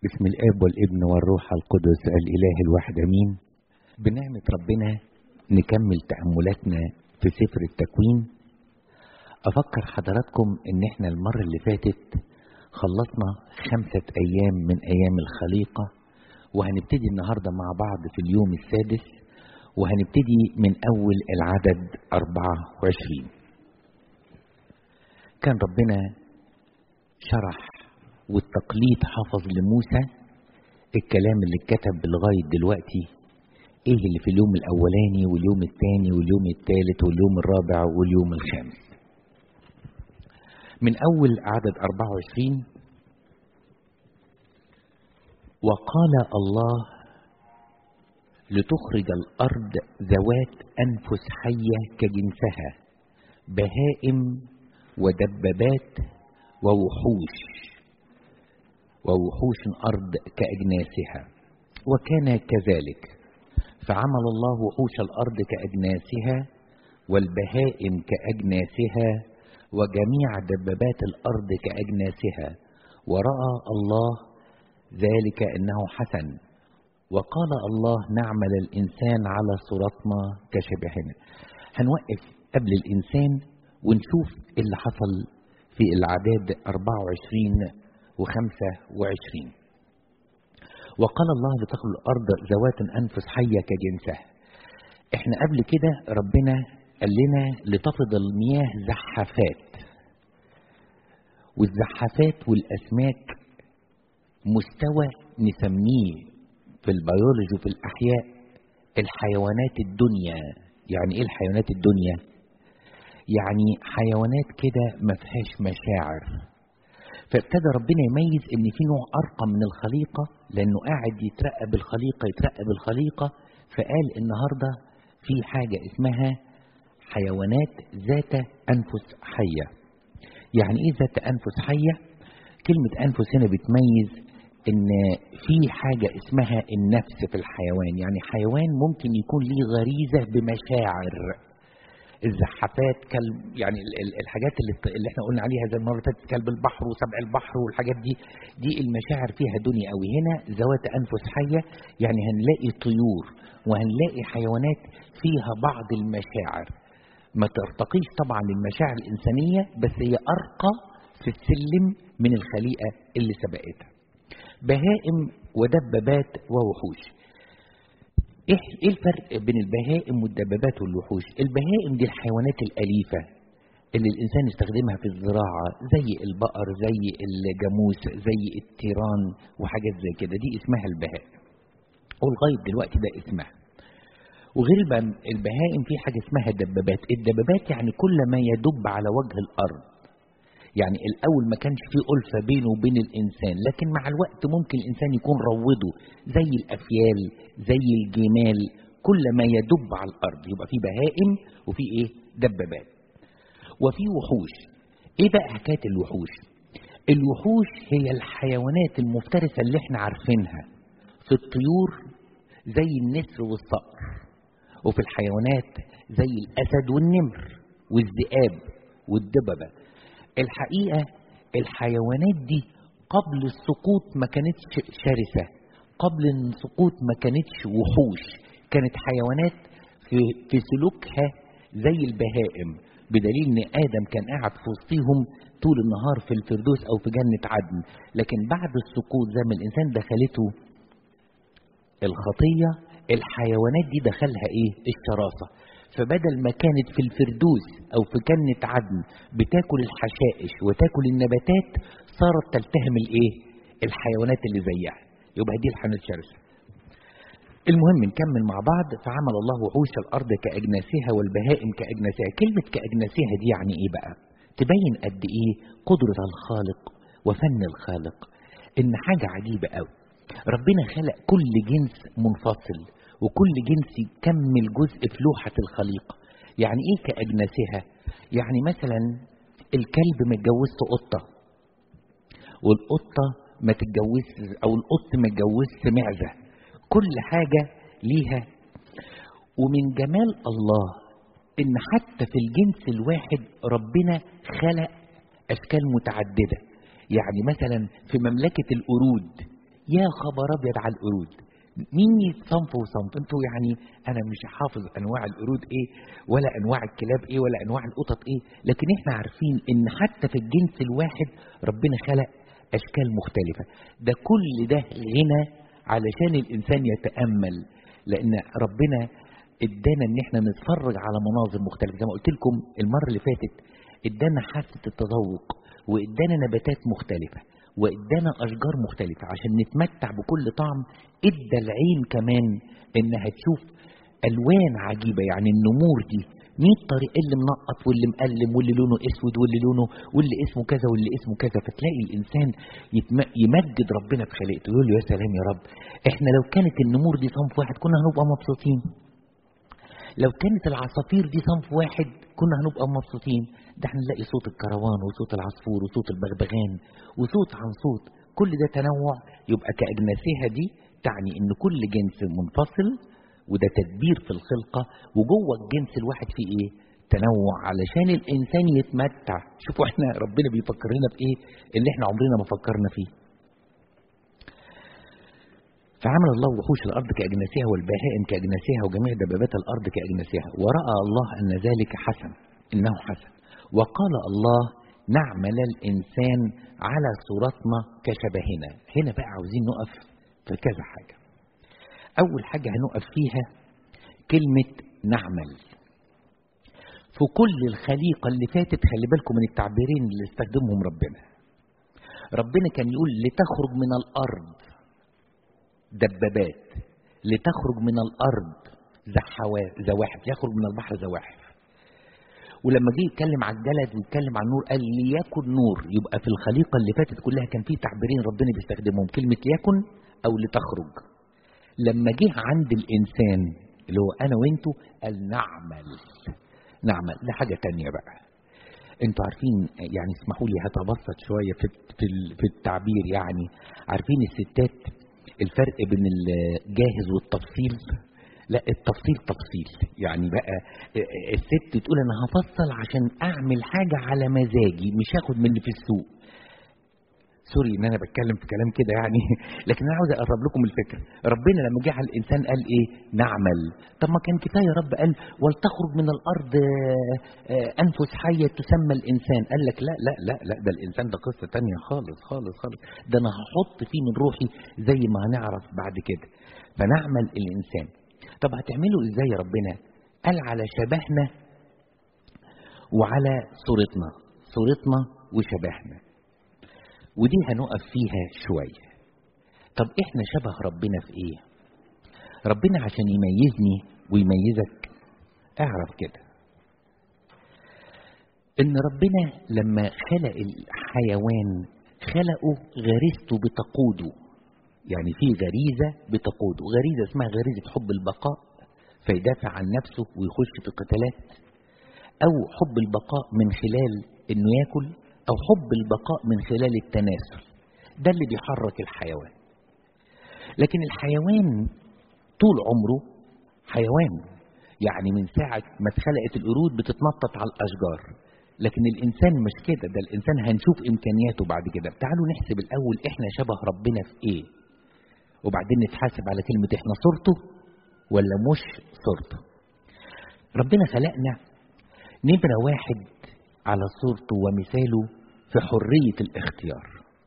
باسم الاب والابن والروح القدس الاله الواحد امين بنعمه ربنا نكمل تاملاتنا في سفر التكوين افكر حضراتكم ان احنا المره اللي فاتت خلصنا خمسه ايام من ايام الخليقه وهنبتدي النهارده مع بعض في اليوم السادس وهنبتدي من اول العدد 24 كان ربنا شرح والتقليد حفظ لموسى الكلام اللي اتكتب لغاية دلوقتي ايه اللي في اليوم الاولاني واليوم الثاني واليوم الثالث واليوم الرابع واليوم الخامس من اول عدد 24 وقال الله لتخرج الارض ذوات انفس حيه كجنسها بهائم ودبابات ووحوش ووحوش الأرض كأجناسها وكان كذلك فعمل الله وحوش الأرض كأجناسها والبهائم كأجناسها وجميع دبابات الأرض كأجناسها ورأى الله ذلك أنه حسن وقال الله نعمل الإنسان على صورتنا كشبهنا هنوقف قبل الإنسان ونشوف اللي حصل في العداد 24 وخمسة وعشرين وقال الله لتخلق الأرض ذوات أنفس حية كجنسها احنا قبل كده ربنا قال لنا لتفض المياه زحافات والزحافات والأسماك مستوى نسميه في البيولوجي وفي الأحياء الحيوانات الدنيا يعني ايه الحيوانات الدنيا يعني حيوانات كده ما فيهاش مشاعر فابتدى ربنا يميز ان في نوع ارقى من الخليقه لانه قاعد يترقب الخليقه يترقب الخليقه فقال النهارده في حاجه اسمها حيوانات ذات انفس حيه يعني ايه ذات انفس حيه كلمه انفس هنا بتميز ان في حاجه اسمها النفس في الحيوان يعني حيوان ممكن يكون ليه غريزه بمشاعر الزحافات كلب يعني الحاجات اللي اللي احنا قلنا عليها زي المره اللي كلب البحر وسبع البحر والحاجات دي دي المشاعر فيها دنيا قوي هنا ذوات انفس حيه يعني هنلاقي طيور وهنلاقي حيوانات فيها بعض المشاعر ما ترتقيش طبعا للمشاعر الانسانيه بس هي ارقى في السلم من الخليقه اللي سبقتها بهائم ودبابات ووحوش ايه الفرق بين البهائم والدبابات والوحوش البهائم دي الحيوانات الاليفه اللي الانسان يستخدمها في الزراعه زي البقر زي الجاموس زي التيران وحاجات زي كده دي اسمها البهائم ولغايه دلوقتي ده اسمها وغير البهائم في حاجه اسمها الدبابات الدبابات يعني كل ما يدب على وجه الارض يعني الاول ما كانش في الفه بينه وبين الانسان لكن مع الوقت ممكن الانسان يكون روضه زي الافيال زي الجمال كل ما يدب على الارض يبقى في بهائم وفي ايه دبابات وفي وحوش ايه بقى حكايه الوحوش الوحوش هي الحيوانات المفترسه اللي احنا عارفينها في الطيور زي النسر والصقر وفي الحيوانات زي الاسد والنمر والذئاب والدببه الحقيقة الحيوانات دي قبل السقوط ما كانتش شرسة قبل السقوط ما كانتش وحوش كانت حيوانات في, في سلوكها زي البهائم بدليل ان ادم كان قاعد في وسطهم طول النهار في الفردوس او في جنة عدن لكن بعد السقوط زي ما الانسان دخلته الخطية الحيوانات دي دخلها ايه الشراسة فبدل ما كانت في الفردوس او في جنة عدن بتاكل الحشائش وتاكل النباتات صارت تلتهم الايه الحيوانات اللي زيها يبقى دي الحيوانات الشرسة المهم نكمل مع بعض فعمل الله وحوش الارض كاجناسها والبهائم كاجناسها كلمة كاجناسها دي يعني ايه بقى تبين قد ايه قدرة الخالق وفن الخالق ان حاجة عجيبة قوي ربنا خلق كل جنس منفصل وكل جنس يكمل جزء في لوحة الخليقة يعني ايه كأجناسها يعني مثلا الكلب ما اتجوزت قطة والقطة ما تتجوز او القط ما اتجوزش معزة كل حاجة ليها ومن جمال الله ان حتى في الجنس الواحد ربنا خلق اشكال متعددة يعني مثلا في مملكة القرود يا خبر ابيض على القرود مين صنف وصنف انتوا يعني انا مش حافظ انواع القرود ايه ولا انواع الكلاب ايه ولا انواع القطط ايه لكن احنا عارفين ان حتى في الجنس الواحد ربنا خلق اشكال مختلفه ده كل ده غنى علشان الانسان يتامل لان ربنا ادانا ان احنا نتفرج على مناظر مختلفه زي ما قلت لكم المره اللي فاتت ادانا حاسه التذوق وادانا نباتات مختلفه وادانا اشجار مختلفه عشان نتمتع بكل طعم ادى العين كمان انها تشوف الوان عجيبه يعني النمور دي 100 طريق اللي منقط واللي مقلم واللي لونه اسود واللي لونه واللي اسمه كذا واللي اسمه كذا فتلاقي الانسان يتم- يمجد ربنا في خلقته يقول له يا سلام يا رب احنا لو كانت النمور دي صنف واحد كنا هنبقى مبسوطين لو كانت العصافير دي صنف واحد كنا هنبقى مبسوطين ده احنا نلاقي صوت الكروان وصوت العصفور وصوت البغبغان وصوت عن صوت كل ده تنوع يبقى كأجناسها دي تعني ان كل جنس منفصل وده تدبير في الخلقة وجوه الجنس الواحد فيه ايه تنوع علشان الانسان يتمتع شوفوا احنا ربنا بيفكر لنا في ايه اللي احنا عمرنا ما فكرنا فيه فعمل الله وحوش الأرض كأجناسها والبهائم كأجناسها وجميع دبابات الأرض كأجناسها ورأى الله أن ذلك حسن إنه حسن وقال الله نعمل الإنسان على صورتنا كشبهنا هنا بقى عاوزين نقف في كذا حاجة أول حاجة هنقف فيها كلمة نعمل في كل الخليقة اللي فاتت خلي بالكم من التعبيرين اللي استخدمهم ربنا ربنا كان يقول لتخرج من الأرض دبابات لتخرج من الارض زحوا- زواحف يخرج من البحر زواحف ولما جه يتكلم عن الجلد ويتكلم عن النور قال ليكن نور يبقى في الخليقه اللي فاتت كلها كان في تعبيرين ربنا بيستخدمهم كلمه ليكن او لتخرج لما جه عند الانسان اللي هو انا وانتو قال نعمل نعمل ده حاجه تانية بقى انتوا عارفين يعني اسمحوا لي هتبسط شويه في في في التعبير يعني عارفين الستات الفرق بين الجاهز والتفصيل لا التفصيل تفصيل يعني بقى الست تقول انا هفصل عشان اعمل حاجه على مزاجي مش هاخد من اللي في السوق سوري ان انا بتكلم في كلام كده يعني لكن انا عاوز اقرب لكم الفكره ربنا لما جه على الانسان قال ايه نعمل طب ما كان كفايه يا رب قال ولتخرج من الارض آه، آه، انفس حيه تسمى الانسان قال لك لا لا لا لا ده الانسان ده قصه تانية خالص خالص خالص ده انا هحط فيه من روحي زي ما هنعرف بعد كده فنعمل الانسان طب هتعمله ازاي يا ربنا قال على شبهنا وعلى صورتنا صورتنا وشبهنا ودي هنقف فيها شوية طب احنا شبه ربنا في ايه ربنا عشان يميزني ويميزك اعرف كده ان ربنا لما خلق الحيوان خلقه غريزته بتقوده يعني في غريزة بتقوده غريزة اسمها غريزة حب البقاء فيدافع عن نفسه ويخش في قتالات أو حب البقاء من خلال إنه ياكل أو حب البقاء من خلال التناسل ده اللي بيحرك الحيوان لكن الحيوان طول عمره حيوان يعني من ساعة ما اتخلقت القرود بتتنطط على الأشجار لكن الإنسان مش كده ده الإنسان هنشوف إمكانياته بعد كده تعالوا نحسب الأول إحنا شبه ربنا في إيه وبعدين نتحاسب على كلمة إحنا صورته ولا مش صورته ربنا خلقنا نمرة واحد على صورته ومثاله في حرية الاختيار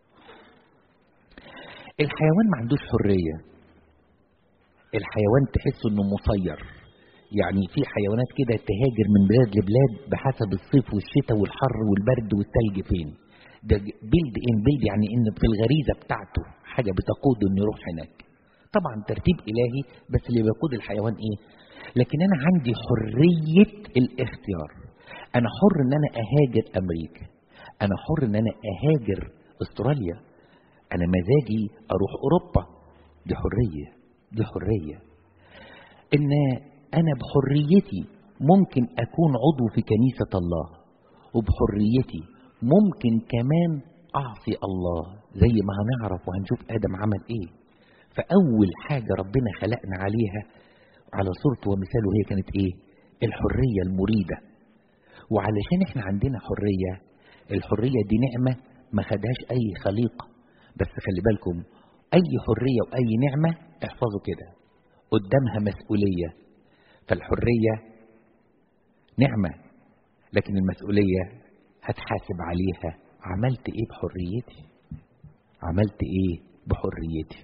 الحيوان ما عندوش حرية الحيوان تحس انه مسير يعني في حيوانات كده تهاجر من بلاد لبلاد بحسب الصيف والشتاء والحر والبرد والتلج فين ده بيلد ان بيلد يعني ان في الغريزة بتاعته حاجة بتقوده انه يروح هناك طبعا ترتيب الهي بس اللي بيقود الحيوان ايه لكن انا عندي حرية الاختيار انا حر ان انا اهاجر امريكا انا حر ان انا اهاجر استراليا انا مزاجي اروح اوروبا دي حرية دي حرية ان انا بحريتي ممكن اكون عضو في كنيسة الله وبحريتي ممكن كمان اعصي الله زي ما هنعرف وهنشوف ادم عمل ايه فاول حاجة ربنا خلقنا عليها على صورته ومثاله هي كانت ايه الحرية المريدة وعلشان احنا عندنا حرية الحرية دي نعمة ما خدهاش اي خليقة بس خلي بالكم اي حريه واي نعمه احفظوا كده قدامها مسؤوليه فالحريه نعمه لكن المسؤوليه هتحاسب عليها عملت ايه بحريتي عملت ايه بحريتي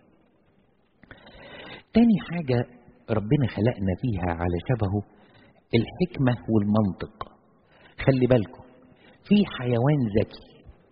تاني حاجة ربنا خلقنا فيها على شبهه الحكمة والمنطق خلي بالكم في حيوان ذكي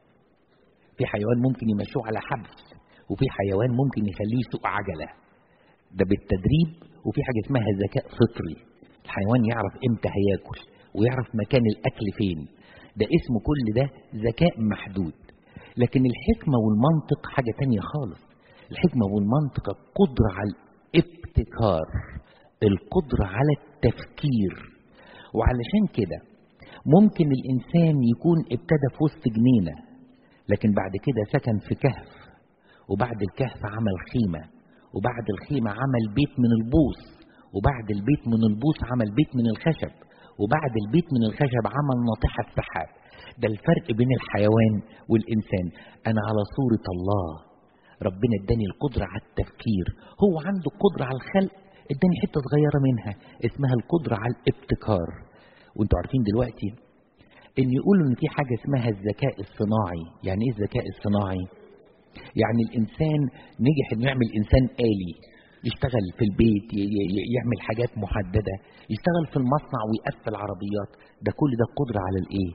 في حيوان ممكن يمشوه على حبل وفي حيوان ممكن يخليه يسوق عجلة ده بالتدريب وفي حاجة اسمها ذكاء فطري الحيوان يعرف امتى هياكل ويعرف مكان الأكل فين ده اسمه كل ده ذكاء محدود لكن الحكمة والمنطق حاجة تانية خالص الحكمة والمنطق القدرة على الابتكار القدرة على التفكير وعلشان كده ممكن الإنسان يكون ابتدى في وسط جنينة لكن بعد كده سكن في كهف وبعد الكهف عمل خيمة وبعد الخيمة عمل بيت من البوص وبعد البيت من البوص عمل بيت من الخشب وبعد البيت من الخشب عمل ناطحة سحاب ده الفرق بين الحيوان والإنسان أنا على صورة الله ربنا اداني القدرة على التفكير هو عنده القدرة على الخلق اداني حتة صغيرة منها اسمها القدرة على الابتكار وانتوا عارفين دلوقتي ان يقولوا ان في حاجة اسمها الذكاء الصناعي يعني ايه الذكاء الصناعي يعني الانسان نجح انه يعمل انسان آلي يشتغل في البيت يعمل حاجات محددة يشتغل في المصنع ويقفل عربيات ده كل ده قدرة على الايه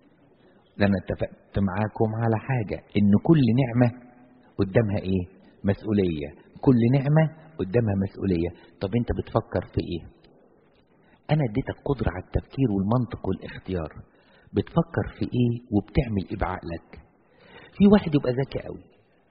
ده انا اتفقت معاكم على حاجة ان كل نعمة قدامها ايه مسؤولية كل نعمة قدامها مسؤولية طب انت بتفكر في ايه انا اديتك قدرة على التفكير والمنطق والاختيار بتفكر في ايه وبتعمل ايه بعقلك في واحد يبقى ذكي قوي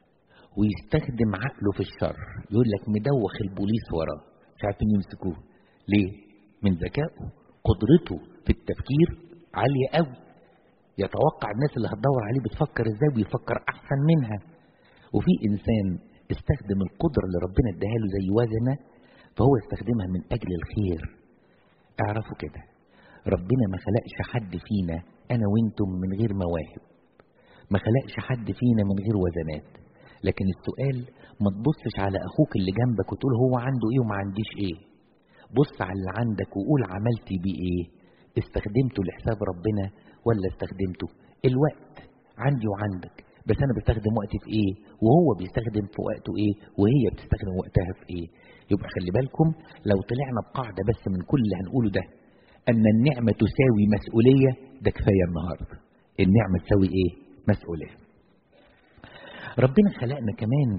ويستخدم عقله في الشر يقول لك مدوخ البوليس وراه مش عارفين يمسكوه ليه من ذكائه قدرته في التفكير عالية قوي يتوقع الناس اللي هتدور عليه بتفكر ازاي ويفكر احسن منها وفي انسان استخدم القدرة اللي ربنا اداها له زي وزنة فهو استخدمها من اجل الخير اعرفوا كده ربنا ما خلقش حد فينا انا وانتم من غير مواهب ما خلقش حد فينا من غير وزنات لكن السؤال ما تبصش على اخوك اللي جنبك وتقول هو عنده ايه وما عنديش ايه بص على اللي عندك وقول عملتي بيه ايه استخدمته لحساب ربنا ولا استخدمته الوقت عندي وعندك بس انا بستخدم وقتي في ايه وهو بيستخدم في وقته ايه وهي بتستخدم وقتها في ايه يبقى خلي بالكم لو طلعنا بقاعدة بس من كل اللي هنقوله ده ان النعمة تساوي مسؤولية ده كفاية النهاردة النعمة تساوي ايه مسؤولية ربنا خلقنا كمان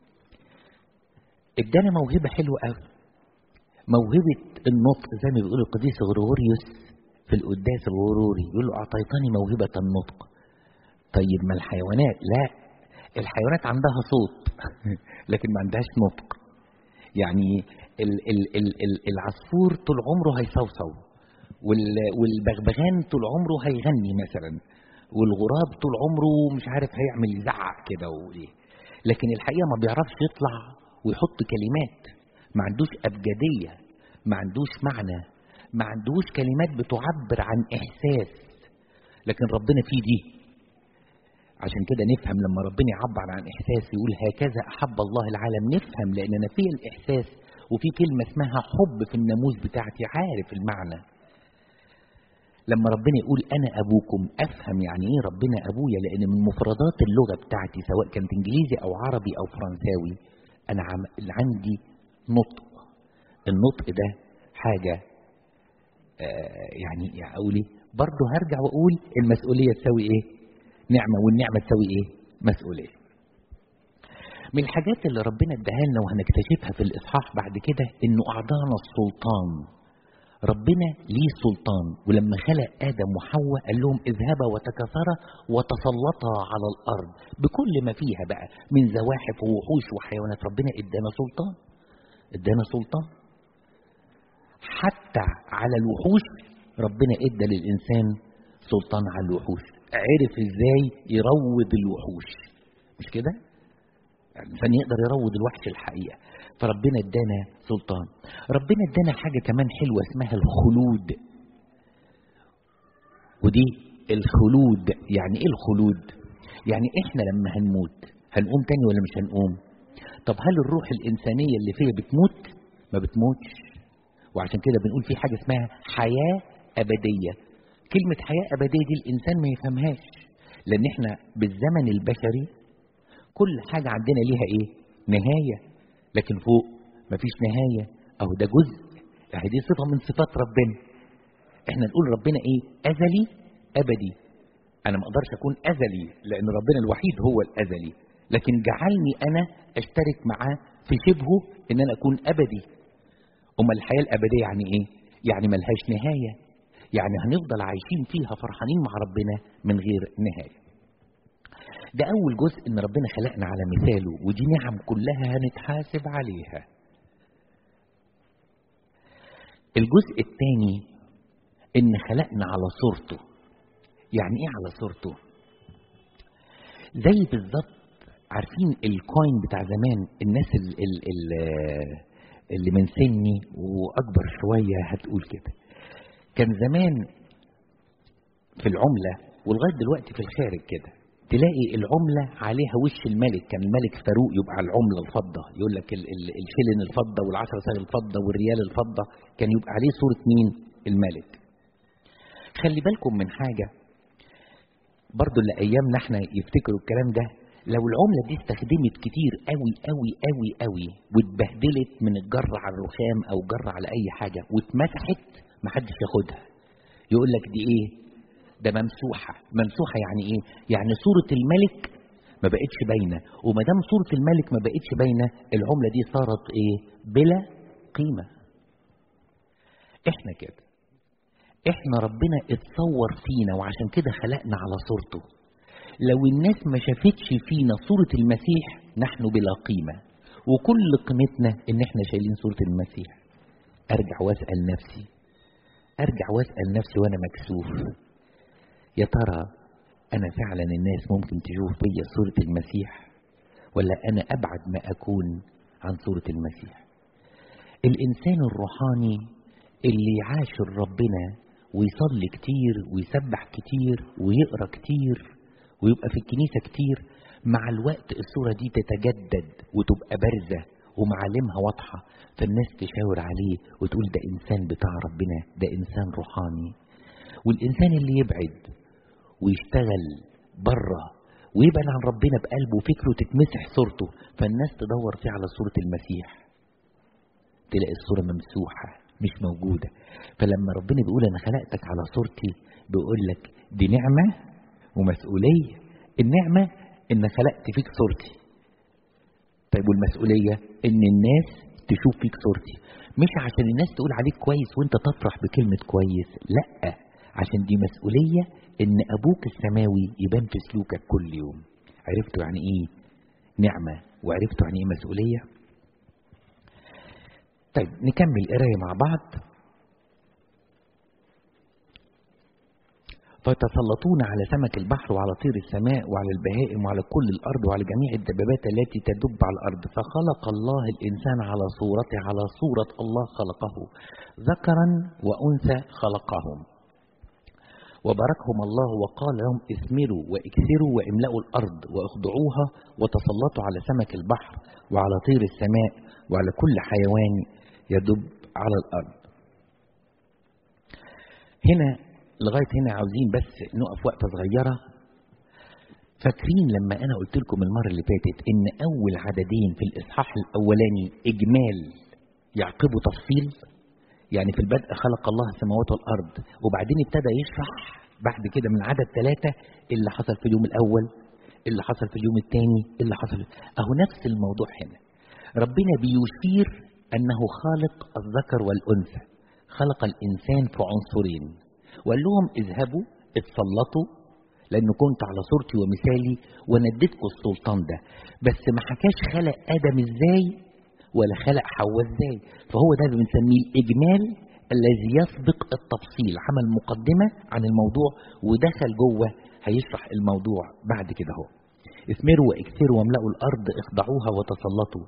ادانا موهبة حلوة قوي موهبة النطق زي ما بيقول القديس غريغوريوس في القداس الغروري يقول له اعطيتني موهبة النطق طيب ما الحيوانات لا الحيوانات عندها صوت لكن ما عندهاش نطق يعني ال ال ال ال العصفور طول عمره هيصوصو والبغبغان طول عمره هيغني مثلا والغراب طول عمره مش عارف هيعمل يزعق كده وايه لكن الحقيقه ما بيعرفش يطلع ويحط كلمات ما عندوش ابجديه ما عندوش معنى ما عندوش كلمات بتعبر عن احساس لكن ربنا فيه دي عشان كده نفهم لما ربنا يعبر عن احساس يقول هكذا احب الله العالم نفهم لان انا في الاحساس وفي كلمه اسمها حب في الناموس بتاعتي عارف المعنى لما ربنا يقول انا ابوكم افهم يعني ايه ربنا ابويا لان من مفردات اللغه بتاعتي سواء كانت انجليزي او عربي او فرنساوي انا عم... عندي نطق النطق ده حاجه آه يعني يعني اقول ايه برضه هرجع واقول المسؤوليه تساوي ايه نعمه والنعمه تساوي ايه مسؤوليه من الحاجات اللي ربنا اداها لنا وهنكتشفها في الاصحاح بعد كده انه اعطانا السلطان ربنا ليه سلطان ولما خلق آدم وحواء قال لهم اذهبا وتكاثرا وتسلطا على الأرض بكل ما فيها بقى من زواحف ووحوش وحيوانات ربنا ادانا سلطان ادانا سلطان حتى على الوحوش ربنا ادى للإنسان سلطان على الوحوش عرف ازاي يروض الوحوش مش كده الإنسان يقدر يروض الوحش الحقيقة فربنا ادانا سلطان ربنا ادانا حاجة كمان حلوة اسمها الخلود ودي الخلود يعني ايه الخلود يعني احنا لما هنموت هنقوم تاني ولا مش هنقوم طب هل الروح الإنسانية اللي فيها بتموت؟ ما بتموتش وعشان كده بنقول في حاجة اسمها حياة أبدية كلمة حياة أبدية دي الإنسان ما يفهمهاش لأن احنا بالزمن البشري كل حاجة عندنا ليها إيه؟ نهاية لكن فوق مفيش نهاية أو ده جزء يعني دي صفة من صفات ربنا احنا نقول ربنا ايه ازلي ابدي انا ما اقدرش اكون ازلي لان ربنا الوحيد هو الازلي لكن جعلني انا اشترك معاه في شبهه ان انا اكون ابدي امال الحياه الابديه يعني ايه يعني ملهاش نهايه يعني هنفضل عايشين فيها فرحانين مع ربنا من غير نهايه ده اول جزء ان ربنا خلقنا على مثاله ودي نعم كلها هنتحاسب عليها الجزء الثاني ان خلقنا على صورته يعني ايه على صورته زي بالظبط عارفين الكوين بتاع زمان الناس ال ال ال اللي من سني واكبر شويه هتقول كده كان زمان في العمله ولغايه دلوقتي في الخارج كده تلاقي العمله عليها وش الملك كان الملك فاروق يبقى على العمله الفضه يقول لك ال- ال- الشلن الفضه والعشرة سنة الفضه والريال الفضه كان يبقى عليه صوره مين الملك خلي بالكم من حاجة برضو اللي أيامنا احنا يفتكروا الكلام ده لو العملة دي استخدمت كتير قوي قوي قوي قوي واتبهدلت من الجر على الرخام أو جر على أي حاجة واتمسحت محدش ياخدها يقول لك دي إيه؟ ده ممسوحة ممسوحة يعني إيه؟ يعني صورة الملك ما بقتش باينة وما دام صورة الملك ما بقتش باينة العملة دي صارت إيه؟ بلا قيمة إحنا كده احنا ربنا اتصور فينا وعشان كده خلقنا على صورته لو الناس ما شافتش فينا صورة المسيح نحن بلا قيمة وكل قيمتنا ان احنا شايلين صورة المسيح ارجع واسأل نفسي ارجع واسأل نفسي وانا مكسوف يا ترى انا فعلا الناس ممكن تشوف فيا صورة المسيح ولا انا ابعد ما اكون عن صورة المسيح الانسان الروحاني اللي عاشر ربنا ويصلي كتير ويسبح كتير ويقرا كتير ويبقى في الكنيسة كتير مع الوقت الصورة دي تتجدد وتبقى بارزة ومعالمها واضحة فالناس تشاور عليه وتقول ده إنسان بتاع ربنا ده إنسان روحاني والإنسان اللي يبعد ويشتغل بره ويبعد عن ربنا بقلبه وفكره تتمسح صورته فالناس تدور فيه على صورة المسيح تلاقي الصورة ممسوحة مش موجودة فلما ربنا بيقول أنا خلقتك على صورتي بيقول لك دي نعمة ومسؤولية النعمة إن خلقت فيك صورتي طيب والمسؤولية إن الناس تشوف فيك صورتي مش عشان الناس تقول عليك كويس وانت تفرح بكلمة كويس لا عشان دي مسؤولية إن أبوك السماوي يبان في سلوكك كل يوم عرفتوا يعني إيه نعمة وعرفتوا يعني إيه مسؤولية طيب نكمل قراية مع بعض فتسلطون على سمك البحر وعلى طير السماء وعلى البهائم وعلى كل الأرض وعلى جميع الدبابات التي تدب على الأرض فخلق الله الإنسان على صورته على صورة الله خلقه ذكرا وأنثى خلقهم وباركهم الله وقال لهم اثمروا واكثروا واملأوا الأرض واخضعوها وتسلطوا على سمك البحر وعلى طير السماء وعلى كل حيوان يدب على الأرض هنا لغاية هنا عاوزين بس نقف وقفة صغيرة فاكرين لما أنا قلت لكم المرة اللي فاتت إن أول عددين في الإصحاح الأولاني إجمال يعقبوا تفصيل يعني في البدء خلق الله السماوات والأرض وبعدين ابتدى يشرح بعد كده من عدد ثلاثة اللي حصل في اليوم الأول اللي حصل في اليوم الثاني اللي حصل أهو نفس الموضوع هنا ربنا بيشير أنه خالق الذكر والأنثى خلق الإنسان في عنصرين وقال لهم اذهبوا اتسلطوا لأنه كنت على صورتي ومثالي وانا اديتكم السلطان ده بس ما حكاش خلق آدم ازاي ولا خلق حواء ازاي فهو ده اللي بنسميه الإجمال الذي يسبق التفصيل عمل مقدمة عن الموضوع ودخل جوه هيشرح الموضوع بعد كده اهو اثمروا واكثروا واملأوا الأرض اخضعوها وتسلطوا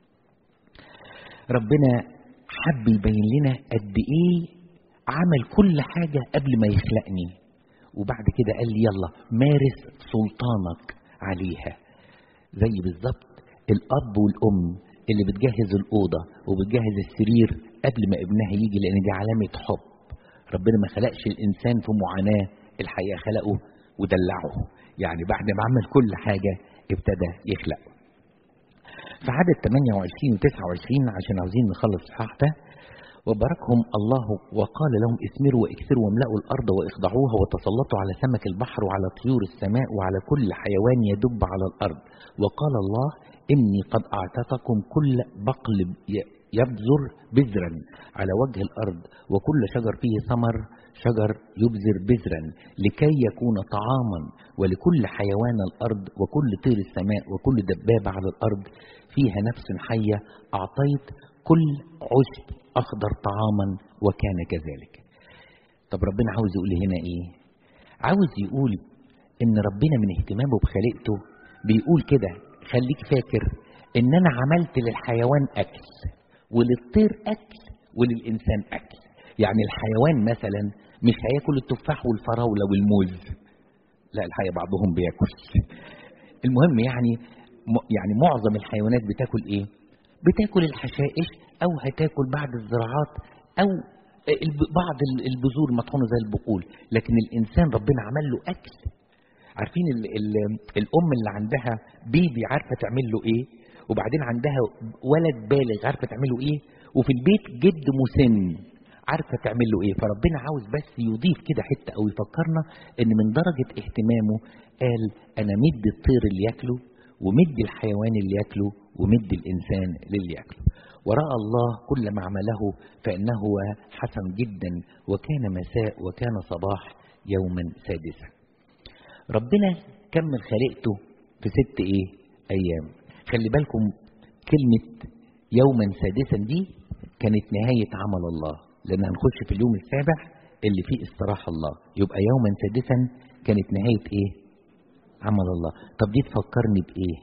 ربنا حب يبين لنا قد ايه عمل كل حاجة قبل ما يخلقني وبعد كده قال لي يلا مارس سلطانك عليها زي بالظبط الاب والام اللي بتجهز الاوضه وبتجهز السرير قبل ما ابنها يجي لان دي علامه حب ربنا ما خلقش الانسان في معاناه الحقيقه خلقه ودلعه يعني بعد ما عمل كل حاجه ابتدى يخلقه في عدد 28 و 29 عشان عاوزين نخلص الصحاح ده وباركهم الله وقال لهم اثمروا واكثروا واملأوا الأرض واخضعوها وتسلطوا على سمك البحر وعلى طيور السماء وعلى كل حيوان يدب على الأرض وقال الله إني قد أعتقكم كل بقل يبذر بذرا على وجه الأرض وكل شجر فيه ثمر شجر يبذر بذرا لكي يكون طعاما ولكل حيوان الأرض وكل طير السماء وكل دبابة على الأرض فيها نفس حية أعطيت كل عشب أخضر طعاما وكان كذلك طب ربنا عاوز يقول هنا إيه عاوز يقول إن ربنا من اهتمامه بخلقته بيقول كده خليك فاكر إن أنا عملت للحيوان أكل وللطير أكل وللإنسان أكل يعني الحيوان مثلا مش هياكل التفاح والفراولة والموز لا الحقيقة بعضهم بياكل المهم يعني يعني معظم الحيوانات بتاكل ايه بتاكل الحشائش او هتاكل بعض الزراعات او بعض البذور المطحونة زي البقول لكن الانسان ربنا عمل له اكل عارفين ال ال الام اللي عندها بيبي عارفة تعمل له ايه وبعدين عندها ولد بالغ عارفة تعمل له ايه وفي البيت جد مسن عارفة تعمل له ايه فربنا عاوز بس يضيف كده حتة او يفكرنا ان من درجة اهتمامه قال انا مدي الطير اللي ياكله ومدي الحيوان اللي ياكله ومدي الانسان للي ياكله وراى الله كل ما عمله فانه حسن جدا وكان مساء وكان صباح يوما سادسا ربنا كمل خلقته في ست ايه ايام خلي بالكم كلمة يوما سادسا دي كانت نهاية عمل الله لان هنخش في اليوم السابع اللي فيه استراحة الله يبقى يوما سادسا كانت نهاية ايه عمل الله طب دي تفكرني بايه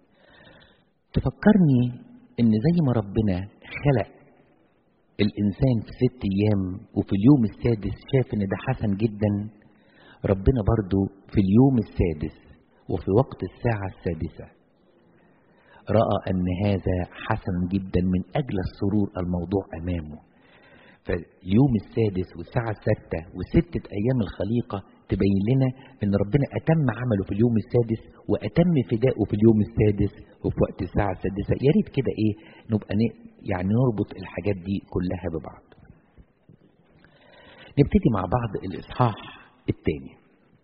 تفكرني ان زي ما ربنا خلق الانسان في ست ايام وفي اليوم السادس شاف ان ده حسن جدا ربنا برضو في اليوم السادس وفي وقت الساعة السادسة رأى أن هذا حسن جدا من أجل السرور الموضوع أمامه فاليوم السادس والساعة الستة وستة أيام الخليقة تبين لنا أن ربنا أتم عمله في اليوم السادس وأتم فدائه في اليوم السادس وفي وقت الساعة السادسة يا ريت كده إيه نبقى يعني نربط الحاجات دي كلها ببعض نبتدي مع بعض الإصحاح الثاني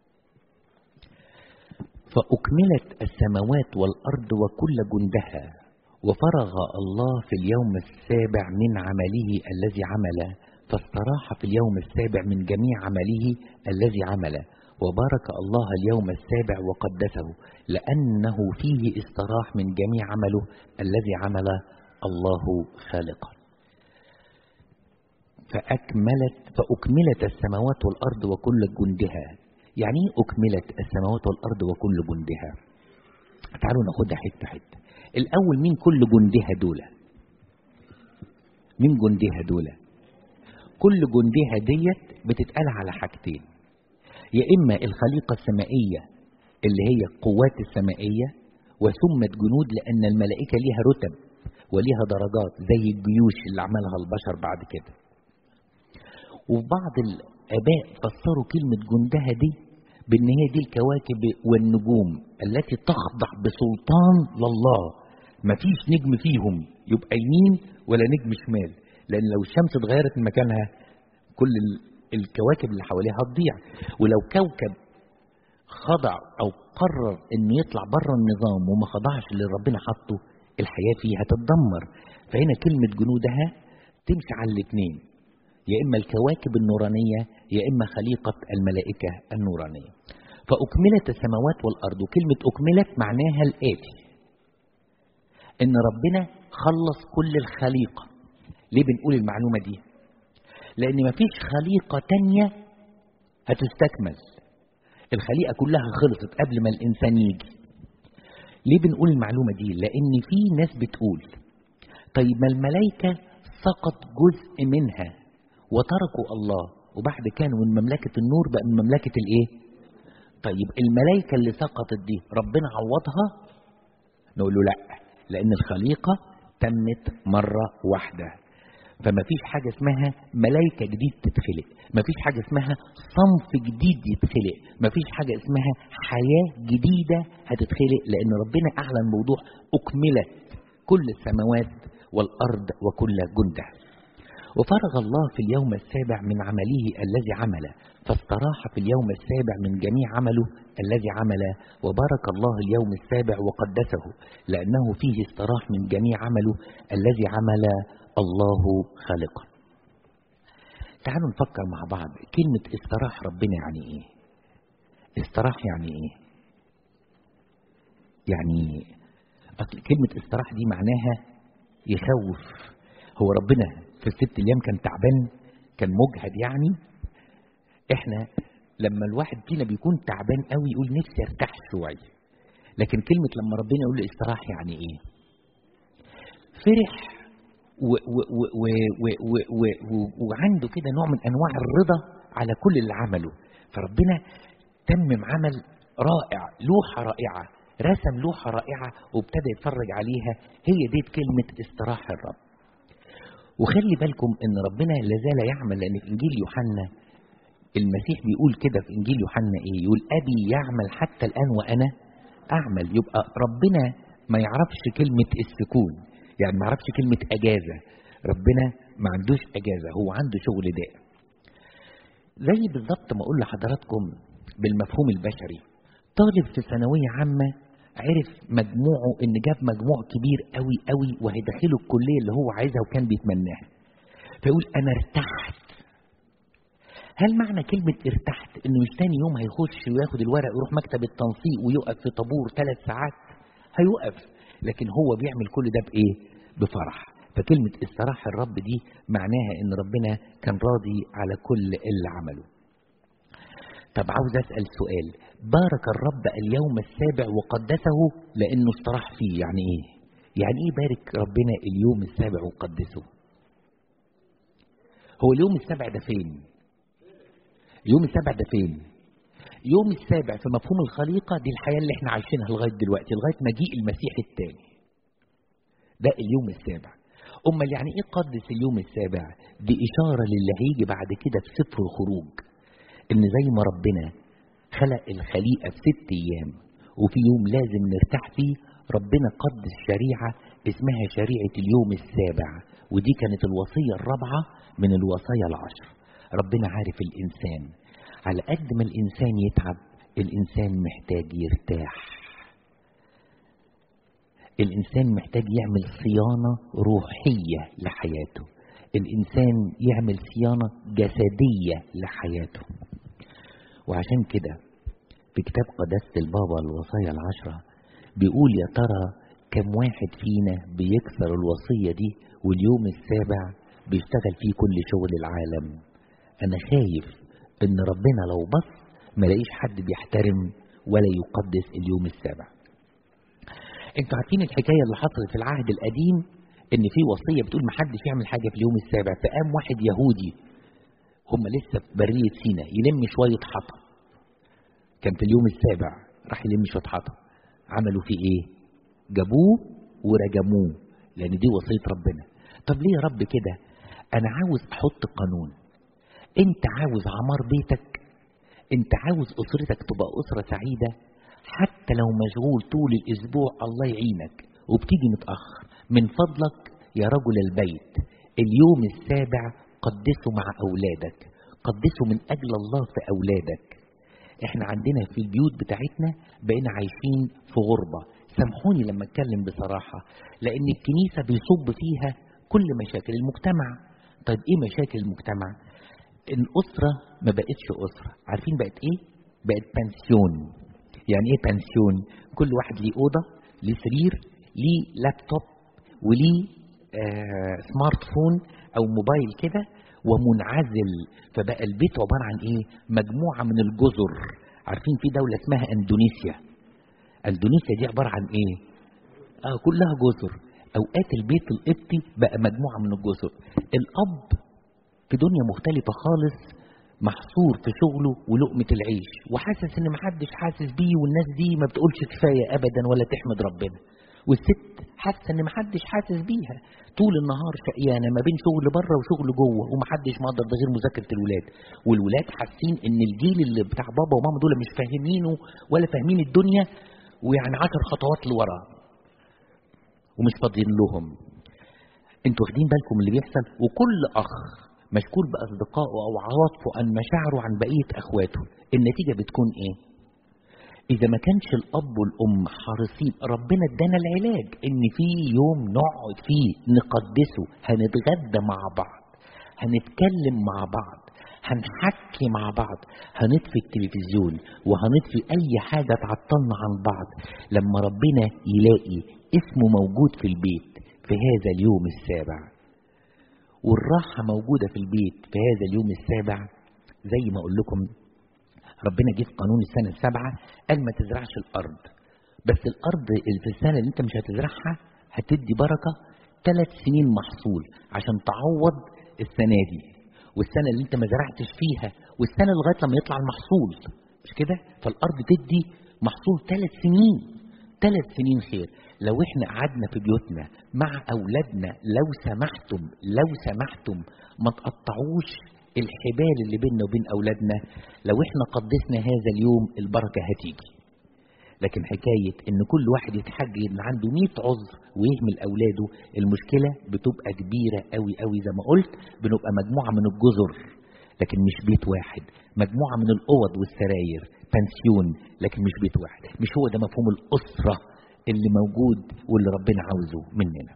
فأكملت السماوات والأرض وكل جندها وفرغ الله في اليوم السابع من عمله الذي عمل فاستراح في اليوم السابع من جميع عمله الذي عمل وبارك الله اليوم السابع وقدسه لأنه فيه استراح من جميع عمله الذي عمل الله خالقا فأكملت فأكملت السماوات والأرض وكل جندها يعني ايه أكملت السماوات والأرض وكل جندها تعالوا ناخدها حتة حتة الأول مين كل جندها دول مين جندها دول كل جندها ديت بتتقال على حاجتين يا إما الخليقة السمائية اللي هي القوات السمائية وسمت جنود لأن الملائكة ليها رتب وليها درجات زي الجيوش اللي عملها البشر بعد كده وفي بعض الآباء فسروا كلمة جندها دي بأن هي دي الكواكب والنجوم التي تخضع بسلطان لله مفيش نجم فيهم يبقى يمين ولا نجم شمال لأن لو الشمس اتغيرت من مكانها كل الكواكب اللي حواليها هتضيع ولو كوكب خضع أو قرر إنه يطلع بره النظام وما خضعش اللي ربنا حطه الحياة فيه هتتدمر فهنا كلمة جنودها تمشي على الاثنين يا إما الكواكب النورانية يا إما خليقة الملائكة النورانية فأكملت السماوات والأرض وكلمة أكملت معناها الآتي إن ربنا خلص كل الخليقة ليه بنقول المعلومة دي لأن مفيش خليقة تانية هتستكمل الخليقة كلها خلصت قبل ما الإنسان يجي ليه بنقول المعلومة دي لأن في ناس بتقول طيب ما الملائكة سقط جزء منها وتركوا الله وبعد كانوا من مملكة النور بقى من مملكة الايه طيب الملائكة اللي سقطت دي ربنا عوضها نقول له لا لأن الخليقة تمت مرة واحدة فما فيش حاجة اسمها ملايكة جديد تتخلق ما فيش حاجة اسمها صنف جديد يتخلق ما فيش حاجة اسمها حياة جديدة هتتخلق لأن ربنا أعلن موضوع أكملت كل السماوات والأرض وكل جندها وفرغ الله في اليوم السابع من عمله الذي عمل فاستراح في اليوم السابع من جميع عمله الذي عمل وبارك الله اليوم السابع وقدسه لأنه فيه استراح من جميع عمله الذي عمل الله خالقا تعالوا نفكر مع بعض كلمة استراح ربنا يعني ايه استراح يعني ايه يعني أصل كلمة استراح دي معناها يخوف هو ربنا في الست ايام كان تعبان كان مجهد يعني احنا لما الواحد فينا بيكون تعبان قوي يقول نفسي ارتاح شويه لكن كلمه لما ربنا يقول له استراح يعني ايه فرح و و و و و و و و وعنده كده نوع من انواع الرضا على كل اللي عمله فربنا تمم عمل رائع لوحه رائعه رسم لوحه رائعه وابتدى يتفرج عليها هي دي كلمه استراح الرب وخلي بالكم ان ربنا لازال يعمل لان في انجيل يوحنا المسيح بيقول كده في انجيل يوحنا ايه يقول ابي يعمل حتى الان وانا اعمل يبقى ربنا ما يعرفش كلمه السكون يعني ما يعرفش كلمه اجازه ربنا ما عندوش اجازه هو عنده شغل دائم زي بالظبط ما اقول لحضراتكم بالمفهوم البشري طالب في ثانويه عامه عرف مجموعه ان جاب مجموع كبير قوي قوي وهيدخله الكليه اللي هو عايزها وكان بيتمناها فيقول انا ارتحت هل معنى كلمة ارتحت انه مش تاني يوم هيخش وياخد الورق ويروح مكتب التنسيق ويقف في طابور ثلاث ساعات هيوقف لكن هو بيعمل كل ده بايه بفرح فكلمة استراح الرب دي معناها ان ربنا كان راضي على كل اللي عمله طب عاوز اسال سؤال بارك الرب اليوم السابع وقدسه لانه استراح فيه يعني ايه يعني ايه بارك ربنا اليوم السابع وقدسه هو اليوم السابع ده فين يوم السابع ده فين يوم السابع في مفهوم الخليقه دي الحياه اللي احنا عايشينها لغايه دلوقتي لغايه مجيء المسيح الثاني ده اليوم السابع امال يعني ايه قدس اليوم السابع دي اشاره للي هيجي بعد كده في سفر الخروج ان زي ما ربنا خلق الخليقة في ست أيام وفي يوم لازم نرتاح فيه ربنا قدس شريعة اسمها شريعة اليوم السابع ودي كانت الوصية الرابعة من الوصايا العشر ربنا عارف الإنسان على قد ما الإنسان يتعب الإنسان محتاج يرتاح الإنسان محتاج يعمل صيانة روحية لحياته الإنسان يعمل صيانة جسدية لحياته وعشان كده في كتاب قداسة البابا الوصايا العشرة بيقول يا ترى كم واحد فينا بيكسر الوصية دي واليوم السابع بيشتغل فيه كل شغل العالم أنا خايف إن ربنا لو بص ملاقيش حد بيحترم ولا يقدس اليوم السابع انتوا عارفين الحكاية اللي حصلت في العهد القديم ان في وصية بتقول محدش يعمل حاجة في اليوم السابع فقام واحد يهودي هم لسه في برية سينا يلم شوية حطب كان في اليوم السابع راح يلم شوية حطب عملوا فيه ايه جابوه ورجموه لان دي وصية ربنا طب ليه يا رب كده انا عاوز احط قانون انت عاوز عمار بيتك انت عاوز اسرتك تبقى اسرة سعيدة حتى لو مشغول طول الاسبوع الله يعينك وبتيجي متأخر من فضلك يا رجل البيت اليوم السابع قدسه مع أولادك قدسه من أجل الله في أولادك احنا عندنا في البيوت بتاعتنا بقينا عايشين في غربة سامحوني لما اتكلم بصراحة لأن الكنيسة بيصب فيها كل مشاكل المجتمع طيب ايه مشاكل المجتمع الأسرة ما بقتش أسرة عارفين بقت ايه بقت بنسيون يعني ايه بنسيون كل واحد ليه أوضة ليه سرير ليه لابتوب وليه آه سمارت فون او موبايل كده ومنعزل فبقى البيت عبارة عن ايه مجموعة من الجزر عارفين في دولة اسمها اندونيسيا اندونيسيا دي عبارة عن ايه اه كلها جزر اوقات البيت القبطي بقى مجموعة من الجزر الاب في دنيا مختلفة خالص محصور في شغله ولقمة العيش وحاسس ان محدش حاسس بيه والناس دي ما بتقولش كفاية ابدا ولا تحمد ربنا والست حاسه ان محدش حاسس بيها طول النهار شقيانه ما بين شغل بره وشغل جوه ومحدش مقدر ده غير مذاكره الولاد والولاد حاسين ان الجيل اللي بتاع بابا وماما دول مش فاهمينه ولا فاهمين الدنيا ويعني عشر خطوات لورا ومش فاضيين لهم انتوا واخدين بالكم اللي بيحصل وكل اخ مشغول باصدقائه او عواطفه عن مشاعره عن بقيه اخواته النتيجه بتكون ايه اذا ما كانش الاب والام حريصين ربنا ادانا العلاج ان في يوم نقعد فيه نقدسه هنتغدى مع بعض هنتكلم مع بعض هنحكي مع بعض هنطفي التلفزيون وهنطفي اي حاجه تعطلنا عن بعض لما ربنا يلاقي اسمه موجود في البيت في هذا اليوم السابع والراحه موجوده في البيت في هذا اليوم السابع زي ما اقول لكم ربنا جه في قانون السنه السابعه قال ما تزرعش الارض بس الارض اللي في السنه اللي انت مش هتزرعها هتدي بركه ثلاث سنين محصول عشان تعوض السنه دي والسنه اللي انت ما زرعتش فيها والسنه لغايه لما يطلع المحصول مش كده فالارض تدي محصول ثلاث سنين ثلاث سنين خير لو احنا قعدنا في بيوتنا مع اولادنا لو سمحتم لو سمحتم ما تقطعوش الحبال اللي بيننا وبين اولادنا لو احنا قدسنا هذا اليوم البركه هتيجي لكن حكايه ان كل واحد يتحجج ان عنده 100 عذر ويهمل اولاده المشكله بتبقى كبيره قوي قوي زي ما قلت بنبقى مجموعه من الجزر لكن مش بيت واحد مجموعه من الاوض والسراير بنسيون لكن مش بيت واحد مش هو ده مفهوم الاسره اللي موجود واللي ربنا عاوزه مننا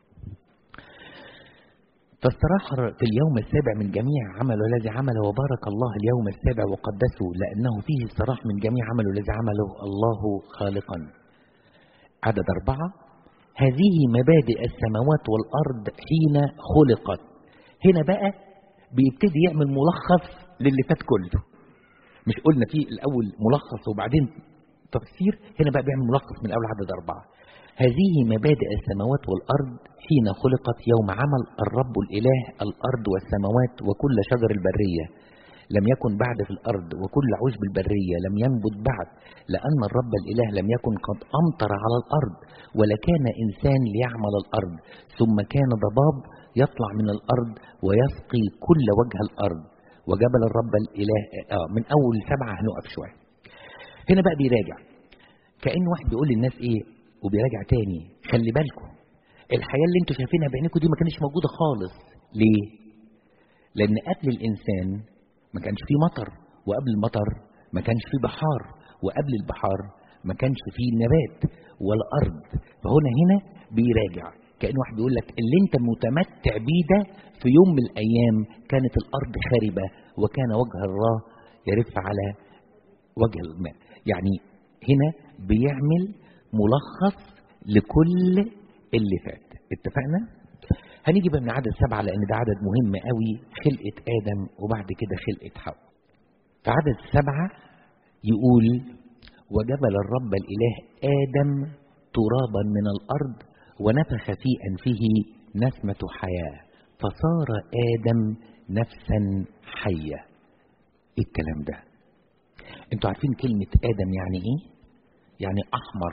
فاستراح في اليوم السابع من جميع عمله الذي عمله وبارك الله اليوم السابع وقدسه لأنه فيه استراح من جميع عمله الذي عمله الله خالقا عدد أربعة هذه مبادئ السماوات والأرض حين خلقت هنا بقى بيبتدي يعمل ملخص للي فات كله مش قلنا فيه الأول ملخص وبعدين تفسير هنا بقى بيعمل ملخص من أول عدد أربعة هذه مبادئ السماوات والأرض حين خلقت يوم عمل الرب الإله الأرض والسماوات وكل شجر البرية لم يكن بعد في الأرض وكل عشب البرية لم ينبت بعد لأن الرب الإله لم يكن قد أمطر على الأرض ولا كان إنسان ليعمل الأرض ثم كان ضباب يطلع من الأرض ويسقي كل وجه الأرض وجبل الرب الإله آه من أول سبعة هنقف شوية هنا بقى بيراجع كأن واحد بيقول للناس إيه وبيراجع تاني خلي بالكم الحياة اللي انتوا شايفينها بعينيكم دي ما كانتش موجودة خالص ليه؟ لأن قبل الإنسان ما كانش فيه مطر وقبل المطر ما كانش فيه بحار وقبل البحار ما كانش فيه نبات ولا أرض فهنا هنا بيراجع كأن واحد بيقول لك اللي انت متمتع بيه ده في يوم من الأيام كانت الأرض خاربة وكان وجه الله يرف على وجه الماء يعني هنا بيعمل ملخص لكل اللي فات اتفقنا هنيجي بقى من عدد سبعة لأن ده عدد مهم قوي خلقة آدم وبعد كده خلقة حواء في عدد سبعة يقول وجبل الرب الإله آدم ترابا من الأرض ونفخ في أنفه نسمة حياة فصار آدم نفسا حية ايه الكلام ده انتوا عارفين كلمة آدم يعني ايه يعني أحمر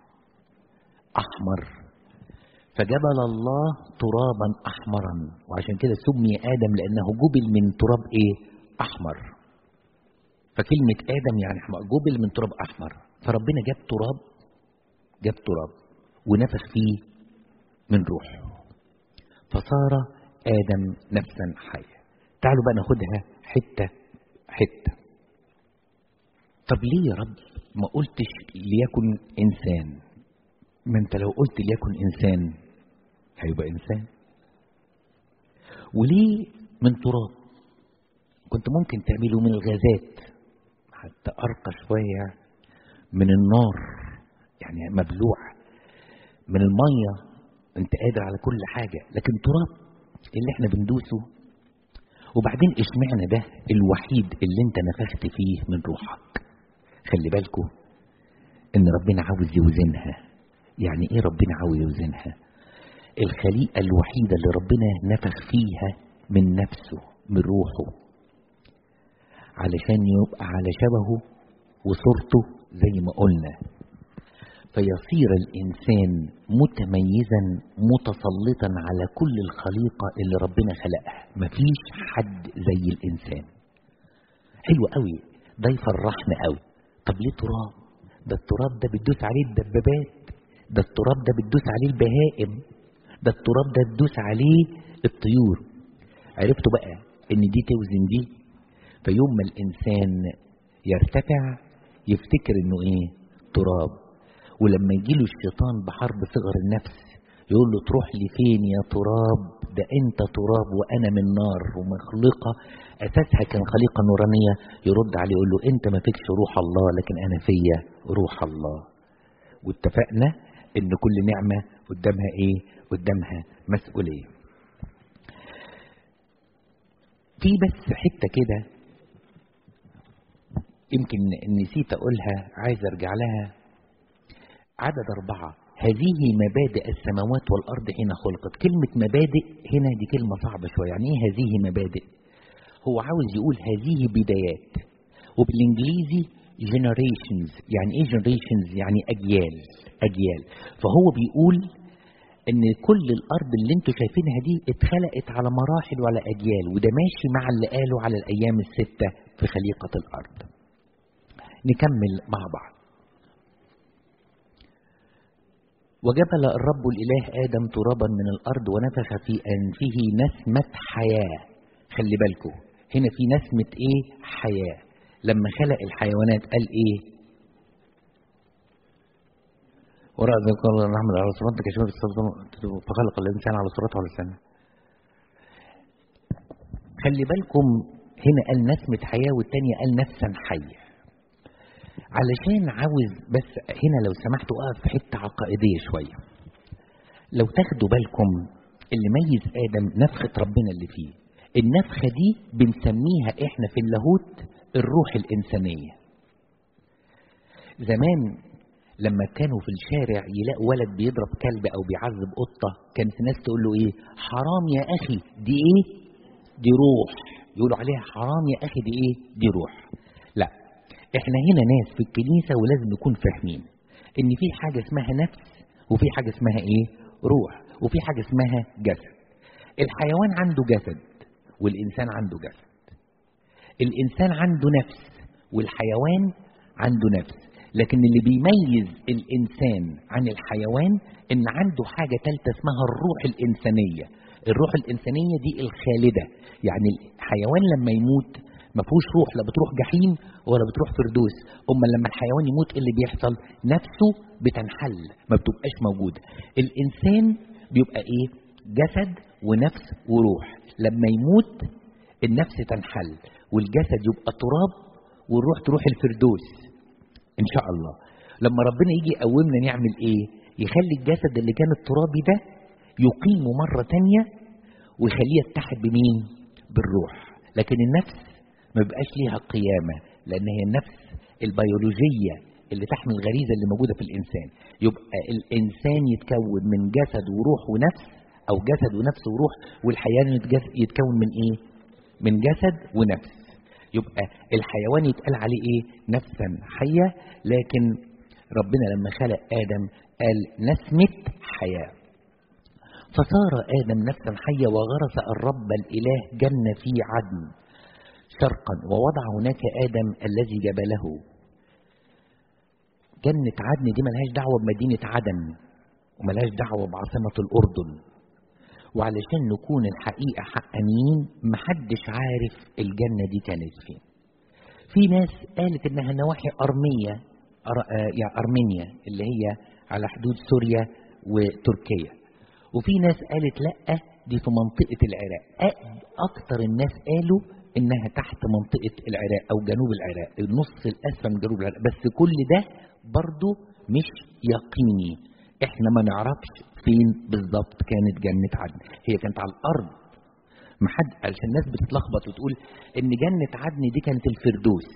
أحمر فجبل الله ترابا أحمرا وعشان كده سمي آدم لأنه جبل من تراب إيه أحمر فكلمة آدم يعني أحمر جبل من تراب أحمر فربنا جاب تراب جاب تراب ونفخ فيه من روحه فصار آدم نفسا حية تعالوا بقى ناخدها حتة حتة طب ليه يا رب ما قلتش ليكن إنسان ما انت لو قلت ليكن إنسان هيبقى إنسان وليه من تراب كنت ممكن تعمله من الغازات حتى أرقى شوية من النار يعني مبلوع من المية انت قادر على كل حاجة لكن تراب اللي احنا بندوسه وبعدين اشمعنى ده الوحيد اللي انت نفخت فيه من روحك خلي بالكم ان ربنا عاوز يوزنها يعني ايه ربنا عاوز يوزنها الخليقة الوحيدة اللي ربنا نفخ فيها من نفسه من روحه علشان يبقى على شبهه وصورته زي ما قلنا فيصير الإنسان متميزا متسلطا على كل الخليقة اللي ربنا خلقها مفيش حد زي الإنسان حلو قوي ده يفرحنا قوي طب ليه تراب ده التراب ده بتدوس عليه الدبابات ده التراب ده بتدوس عليه البهائم ده التراب ده تدوس عليه الطيور عرفتوا بقى ان دي توزن دي فيوم ما الانسان يرتفع يفتكر انه ايه تراب ولما يجيله الشيطان بحرب صغر النفس يقول له تروح لي فين يا تراب ده انت تراب وانا من نار ومخلقة اساسها كان خليقة نورانية يرد عليه يقول له انت ما فيكش روح الله لكن انا فيا روح الله واتفقنا ان كل نعمة قدامها ايه قدامها مسؤولية في بس حتة كده يمكن نسيت اقولها عايز ارجع لها عدد اربعة هذه مبادئ السماوات والارض حين خلقت كلمة مبادئ هنا دي كلمة صعبة شوية يعني ايه هذه مبادئ هو عاوز يقول هذه بدايات وبالانجليزي generations يعني ايه generations يعني اجيال اجيال فهو بيقول ان كل الارض اللي انتوا شايفينها دي اتخلقت على مراحل وعلى اجيال وده ماشي مع اللي قاله على الايام الستة في خليقة الارض نكمل مع بعض وجبل الرب الاله ادم ترابا من الارض ونفخ في انفه نسمة حياة خلي بالكم هنا في نسمة ايه حياة لما خلق الحيوانات قال ايه وراء ذلك الله نحمد على صورتك كشمال فخلق الانسان على صورته على لسانه خلي بالكم هنا قال نسمة حياة والتانية قال نفسا حية علشان عاوز بس هنا لو سمحتوا اقف في حتة عقائدية شوية لو تاخدوا بالكم اللي ميز آدم نفخة ربنا اللي فيه النفخة دي بنسميها احنا في اللاهوت الروح الإنسانية زمان لما كانوا في الشارع يلاقوا ولد بيضرب كلب أو بيعذب قطة كانت الناس تقول له إيه حرام يا أخي دي إيه دي روح يقولوا عليها حرام يا أخي دي إيه دي روح لا إحنا هنا ناس في الكنيسة ولازم نكون فاهمين إن في حاجة اسمها نفس وفي حاجة اسمها إيه روح وفي حاجة اسمها جسد الحيوان عنده جسد والإنسان عنده جسد الإنسان عنده نفس والحيوان عنده نفس لكن اللي بيميز الإنسان عن الحيوان إن عنده حاجة تالتة اسمها الروح الإنسانية الروح الإنسانية دي الخالدة يعني الحيوان لما يموت ما فيهوش روح لا بتروح جحيم ولا بتروح فردوس أما لما الحيوان يموت إيه اللي بيحصل نفسه بتنحل ما بتبقاش موجودة الإنسان بيبقى إيه جسد ونفس وروح لما يموت النفس تنحل والجسد يبقى تراب والروح تروح الفردوس ان شاء الله لما ربنا يجي يقومنا نعمل ايه يخلي الجسد اللي كان الترابي ده يقيمه مرة تانية ويخليه يتحد بمين بالروح لكن النفس ما بيبقاش ليها قيامة لان هي النفس البيولوجية اللي تحمل الغريزة اللي موجودة في الإنسان يبقى الإنسان يتكون من جسد وروح ونفس أو جسد ونفس وروح والحيوان يتكون من إيه؟ من جسد ونفس يبقى الحيوان يتقال عليه ايه نفسا حية لكن ربنا لما خلق آدم قال نسمة حياة فصار آدم نفسا حية وغرس الرب الإله جنة في عدن شرقا ووضع هناك آدم الذي جبله جنة عدن دي ملهاش دعوة بمدينة عدن وملهاش دعوة بعاصمة الأردن وعلشان نكون الحقيقة حقانيين محدش عارف الجنة دي كانت فين في ناس قالت انها نواحي أرمية أر... يعني أرمينيا اللي هي على حدود سوريا وتركيا وفي ناس قالت لا دي في منطقة العراق أكتر الناس قالوا إنها تحت منطقة العراق أو جنوب العراق النص الأسفل من جنوب العراق بس كل ده برضو مش يقيني احنا ما نعرفش فين بالظبط كانت جنة عدن هي كانت على الأرض ما حد علشان الناس بتتلخبط وتقول ان جنة عدن دي كانت الفردوس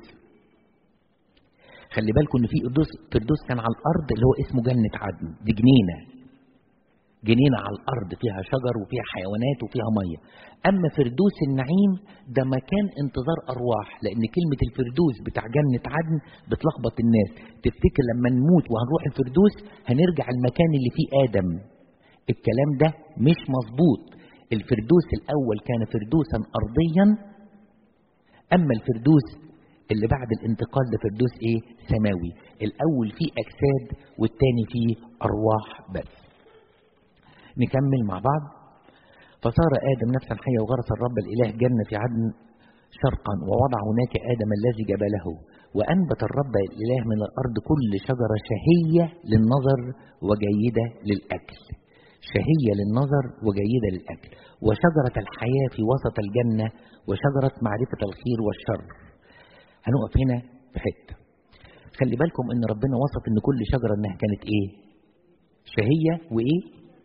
خلي بالكم ان في فردوس فردوس كان على الارض اللي هو اسمه جنة عدن دي جنينة جنينة على الأرض فيها شجر وفيها حيوانات وفيها مية أما فردوس النعيم ده مكان انتظار أرواح لأن كلمة الفردوس بتاع جنة عدن بتلخبط الناس تفتكر لما نموت وهنروح الفردوس هنرجع المكان اللي فيه آدم الكلام ده مش مظبوط الفردوس الأول كان فردوسا أرضيا أما الفردوس اللي بعد الانتقال لفردوس إيه سماوي الأول فيه أجساد والتاني فيه أرواح بس نكمل مع بعض فصار آدم نفسا حيا وغرس الرب الإله جنة في عدن شرقا ووضع هناك آدم الذي جبله وأنبت الرب الإله من الأرض كل شجرة شهية للنظر وجيدة للأكل شهية للنظر وجيدة للأكل وشجرة الحياة في وسط الجنة وشجرة معرفة الخير والشر هنقف هنا في حتة خلي بالكم ان ربنا وصف ان كل شجرة انها كانت ايه شهية وايه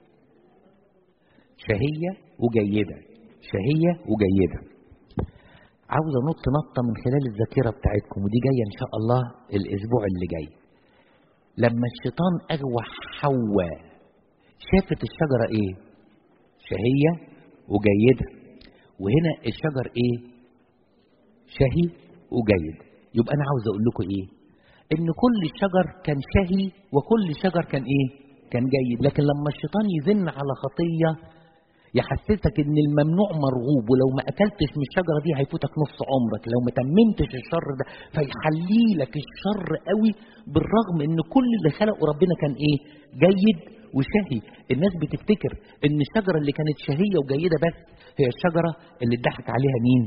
شهية وجيدة شهية وجيدة عاوز انط نطة من خلال الذاكرة بتاعتكم ودي جاية ان شاء الله الاسبوع اللي جاي لما الشيطان اغوى حواء شافت الشجرة ايه شهية وجيدة وهنا الشجر ايه شهي وجيد يبقى انا عاوز اقول لكم ايه ان كل شجر كان شهي وكل شجر كان ايه كان جيد لكن لما الشيطان يزن على خطية يحسسك ان الممنوع مرغوب ولو ما اكلتش من الشجرة دي هيفوتك نص عمرك لو ما تممتش الشر ده فيحلي لك الشر قوي بالرغم ان كل اللي خلقه ربنا كان ايه جيد وشهي الناس بتفتكر ان الشجرة اللي كانت شهية وجيدة بس هي الشجرة اللي اتضحك عليها مين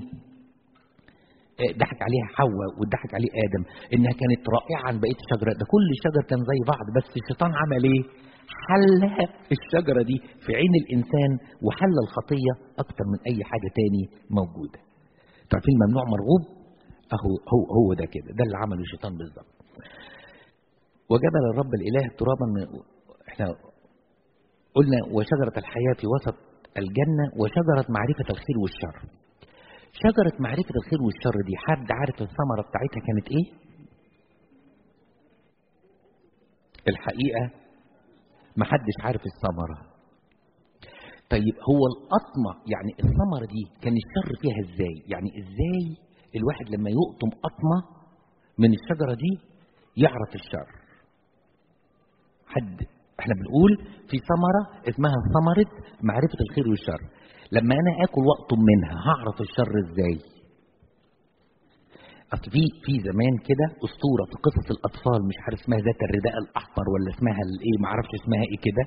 ضحك عليها حواء وضحك عليه ادم انها كانت رائعه عن بقيه الشجره ده كل الشجر كان زي بعض بس الشيطان عمل ايه حلها الشجره دي في عين الانسان وحل الخطيه اكتر من اي حاجه تاني موجوده تعرفين ممنوع مرغوب اهو هو هو ده كده ده اللي عمله الشيطان بالظبط وجبل الرب الاله ترابا احنا قلنا وشجره الحياه في وسط الجنه وشجره معرفه الخير والشر شجرة معرفة الخير والشر دي حد عارف الثمرة بتاعتها كانت ايه؟ الحقيقة محدش عارف الثمرة طيب هو القطمة يعني الثمرة دي كان الشر فيها ازاي؟ يعني ازاي الواحد لما يقطم قطمة من الشجرة دي يعرف الشر حد احنا بنقول في ثمرة اسمها ثمرة معرفة الخير والشر لما انا اكل واقطم منها هعرف الشر ازاي اصل في في زمان كده اسطوره في قصص الاطفال مش عارف اسمها ذات الرداء الاحمر ولا اسمها الايه ما اعرفش اسمها ايه كده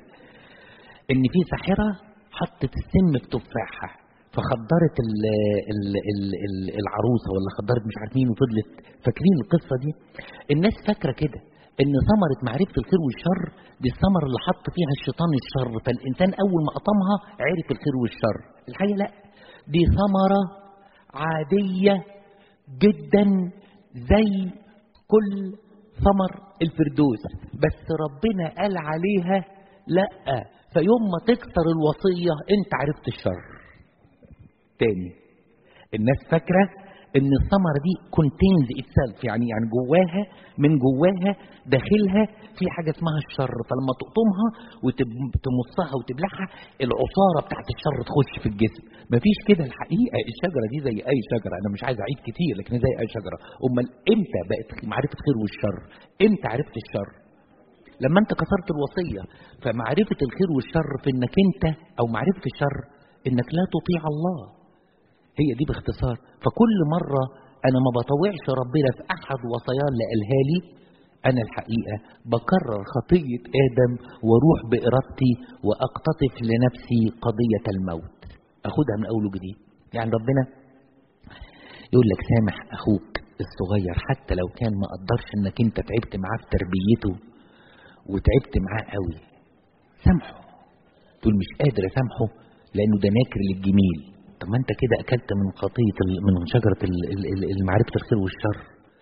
ان في ساحره حطت السم في تفاحه فخدرت ال ال ال ال العروسه ولا خدرت مش عارف مين وفضلت فاكرين القصه دي الناس فاكره كده ان ثمرة معرفة الخير والشر دي الثمرة اللي حط فيها الشيطان الشر فالإنسان أول ما قطمها عرف الخير والشر الحقيقة لا دي ثمرة عادية جدا زي كل ثمر الفردوس بس ربنا قال عليها لا فيوم ما تكسر الوصية انت عرفت الشر تاني الناس فاكره ان الثمره دي كونتينز اتسلف يعني يعني جواها من جواها داخلها في حاجه اسمها الشر فلما تقطمها وتمصها وتبلعها العصاره بتاعت الشر تخش في الجسم مفيش كده الحقيقه الشجره دي زي اي شجره انا مش عايز اعيد كتير لكن زي اي شجره امال امتى بقت معرفه خير والشر امتى عرفت الشر لما انت كسرت الوصيه فمعرفه الخير والشر في انك انت او معرفه الشر انك لا تطيع الله هي دي باختصار فكل مرة أنا ما بطوعش ربنا في أحد وصاياه اللي قالها لي أنا الحقيقة بكرر خطية آدم وأروح بإرادتي وأقتطف لنفسي قضية الموت أخدها من أول وجديد يعني ربنا يقول لك سامح أخوك الصغير حتى لو كان ما قدرش إنك أنت تعبت معاه في تربيته وتعبت معاه قوي سامحه تقول مش قادر أسامحه لأنه ده ناكر للجميل طب ما انت كده اكلت من خطيه من شجره معرفه الخير والشر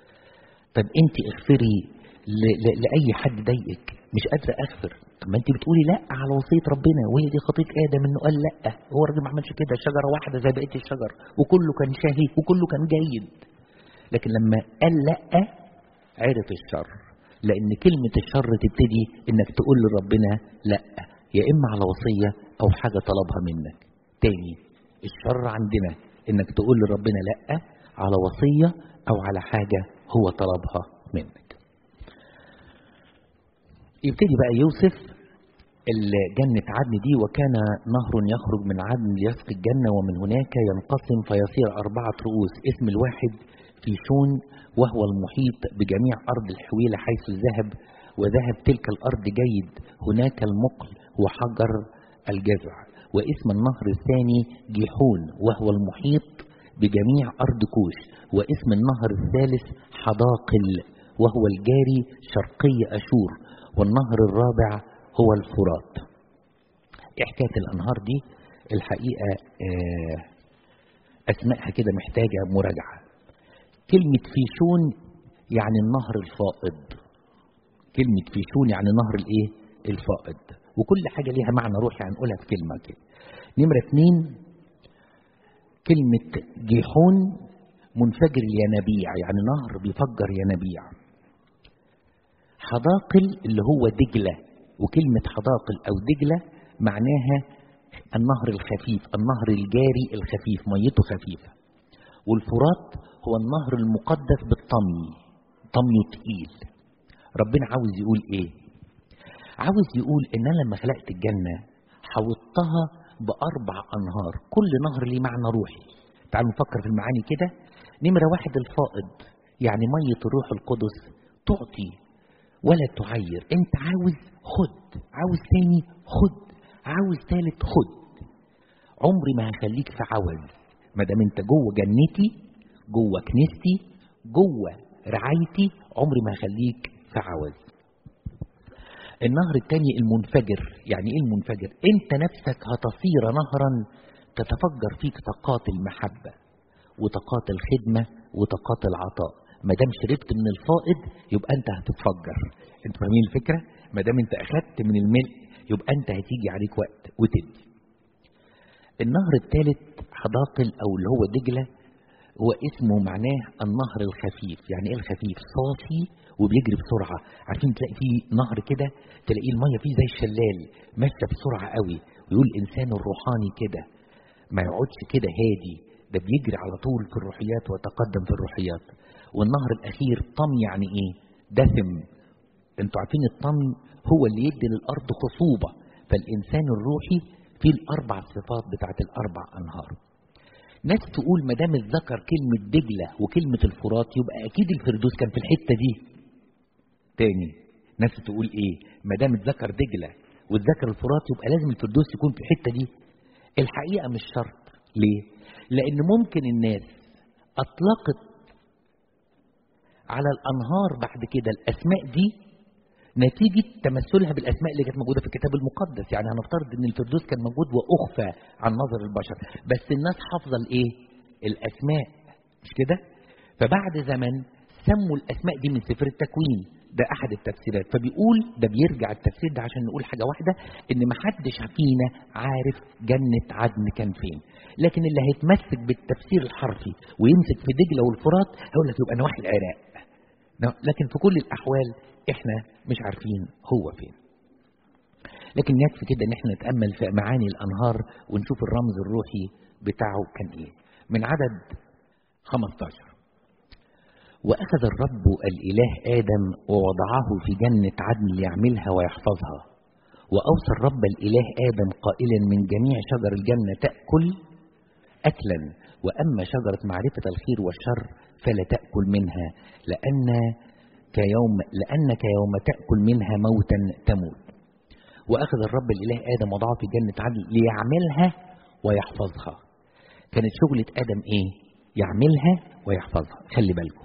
طب انت اغفري لاي حد ضايقك مش قادره اغفر طب ما انت بتقولي لا على وصيه ربنا وهي دي خطيه ادم انه قال لا هو الراجل ما عملش كده شجره واحده زي بقيه الشجر وكله كان شهي وكله كان جيد لكن لما قال لا عرف الشر لان كلمه الشر تبتدي انك تقول لربنا لا يا اما على وصيه او حاجه طلبها منك تاني الشر عندنا انك تقول لربنا لا على وصيه او على حاجه هو طلبها منك يبتدي بقى يوصف جنة عدن دي وكان نهر يخرج من عدن ليسقي الجنة ومن هناك ينقسم فيصير أربعة رؤوس اسم الواحد في شون وهو المحيط بجميع أرض الحويلة حيث الذهب وذهب تلك الأرض جيد هناك المقل وحجر الجزع واسم النهر الثاني جيحون وهو المحيط بجميع أرض كوش واسم النهر الثالث حداقل وهو الجاري شرقي أشور والنهر الرابع هو الفرات ايه حكايه الانهار دي الحقيقه آه اسمائها كده محتاجه مراجعه كلمه فيشون يعني النهر الفائض كلمه فيشون يعني نهر الايه الفائض وكل حاجه ليها معنى روحي هنقولها في كلمه كده نمره اتنين كلمه جيحون منفجر الينابيع يعني نهر بيفجر ينابيع حداقل اللي هو دجله وكلمة حداقل أو دجلة معناها النهر الخفيف النهر الجاري الخفيف ميته خفيفة والفرات هو النهر المقدس بالطمي طميه تقيل ربنا عاوز يقول ايه عاوز يقول ان انا لما خلقت الجنة حوطتها بأربع أنهار كل نهر ليه معنى روحي تعالوا نفكر في المعاني كده نمرة واحد الفائض يعني مية الروح القدس تعطي ولا تعير انت عاوز خد عاوز تاني خد عاوز تالت خد عمري ما هخليك في عوز ما دام انت جوه جنتي جوه كنيستي جوه رعايتي عمري ما هخليك في عوز النهر التاني المنفجر يعني ايه المنفجر انت نفسك هتصير نهرا تتفجر فيك طاقات المحبة وطاقات الخدمة وطاقات العطاء ما دام شربت من الفائض يبقى انت هتتفجر انت فاهمين الفكره ما دام انت اخدت من الملء يبقى انت هتيجي عليك وقت وتدي النهر الثالث حداقل او اللي هو دجله هو اسمه معناه النهر الخفيف يعني ايه الخفيف صافي وبيجري بسرعه عارفين تلاقي فيه نهر كده تلاقيه الميه فيه زي الشلال ماشيه بسرعه قوي ويقول الانسان الروحاني كده ما يقعدش كده هادي ده بيجري على طول في الروحيات ويتقدم في الروحيات والنهر الاخير طم يعني ايه دسم انتوا عارفين الطم هو اللي يدي للارض خصوبه فالانسان الروحي فيه الاربع صفات بتاعت الاربع انهار ناس تقول ما دام اتذكر كلمه دجله وكلمه الفرات يبقى اكيد الفردوس كان في الحته دي تاني ناس تقول ايه ما دام اتذكر دجله واتذكر الفرات يبقى لازم الفردوس يكون في الحته دي الحقيقه مش شرط ليه لان ممكن الناس اطلقت على الانهار بعد كده الاسماء دي نتيجة تمثلها بالأسماء اللي كانت موجودة في الكتاب المقدس يعني هنفترض إن الفردوس كان موجود وأخفى عن نظر البشر بس الناس حافظة الإيه؟ الأسماء مش كده؟ فبعد زمن سموا الأسماء دي من سفر التكوين ده أحد التفسيرات فبيقول ده بيرجع التفسير ده عشان نقول حاجة واحدة إن محدش فينا عارف جنة عدن كان فين لكن اللي هيتمسك بالتفسير الحرفي ويمسك في دجلة والفرات هيقول لك يبقى نواحي العراق لكن في كل الأحوال احنا مش عارفين هو فين لكن يكفي كده ان احنا نتامل في معاني الانهار ونشوف الرمز الروحي بتاعه كان ايه من عدد 15 واخذ الرب الاله ادم ووضعه في جنه عدن ليعملها ويحفظها واوصى الرب الاله ادم قائلا من جميع شجر الجنه تاكل اكلا واما شجره معرفه الخير والشر فلا تاكل منها لان كيوم لأنك يوم تأكل منها موتا تموت وأخذ الرب الإله آدم وضعه في جنة عدن ليعملها ويحفظها كانت شغلة آدم إيه؟ يعملها ويحفظها خلي بالكم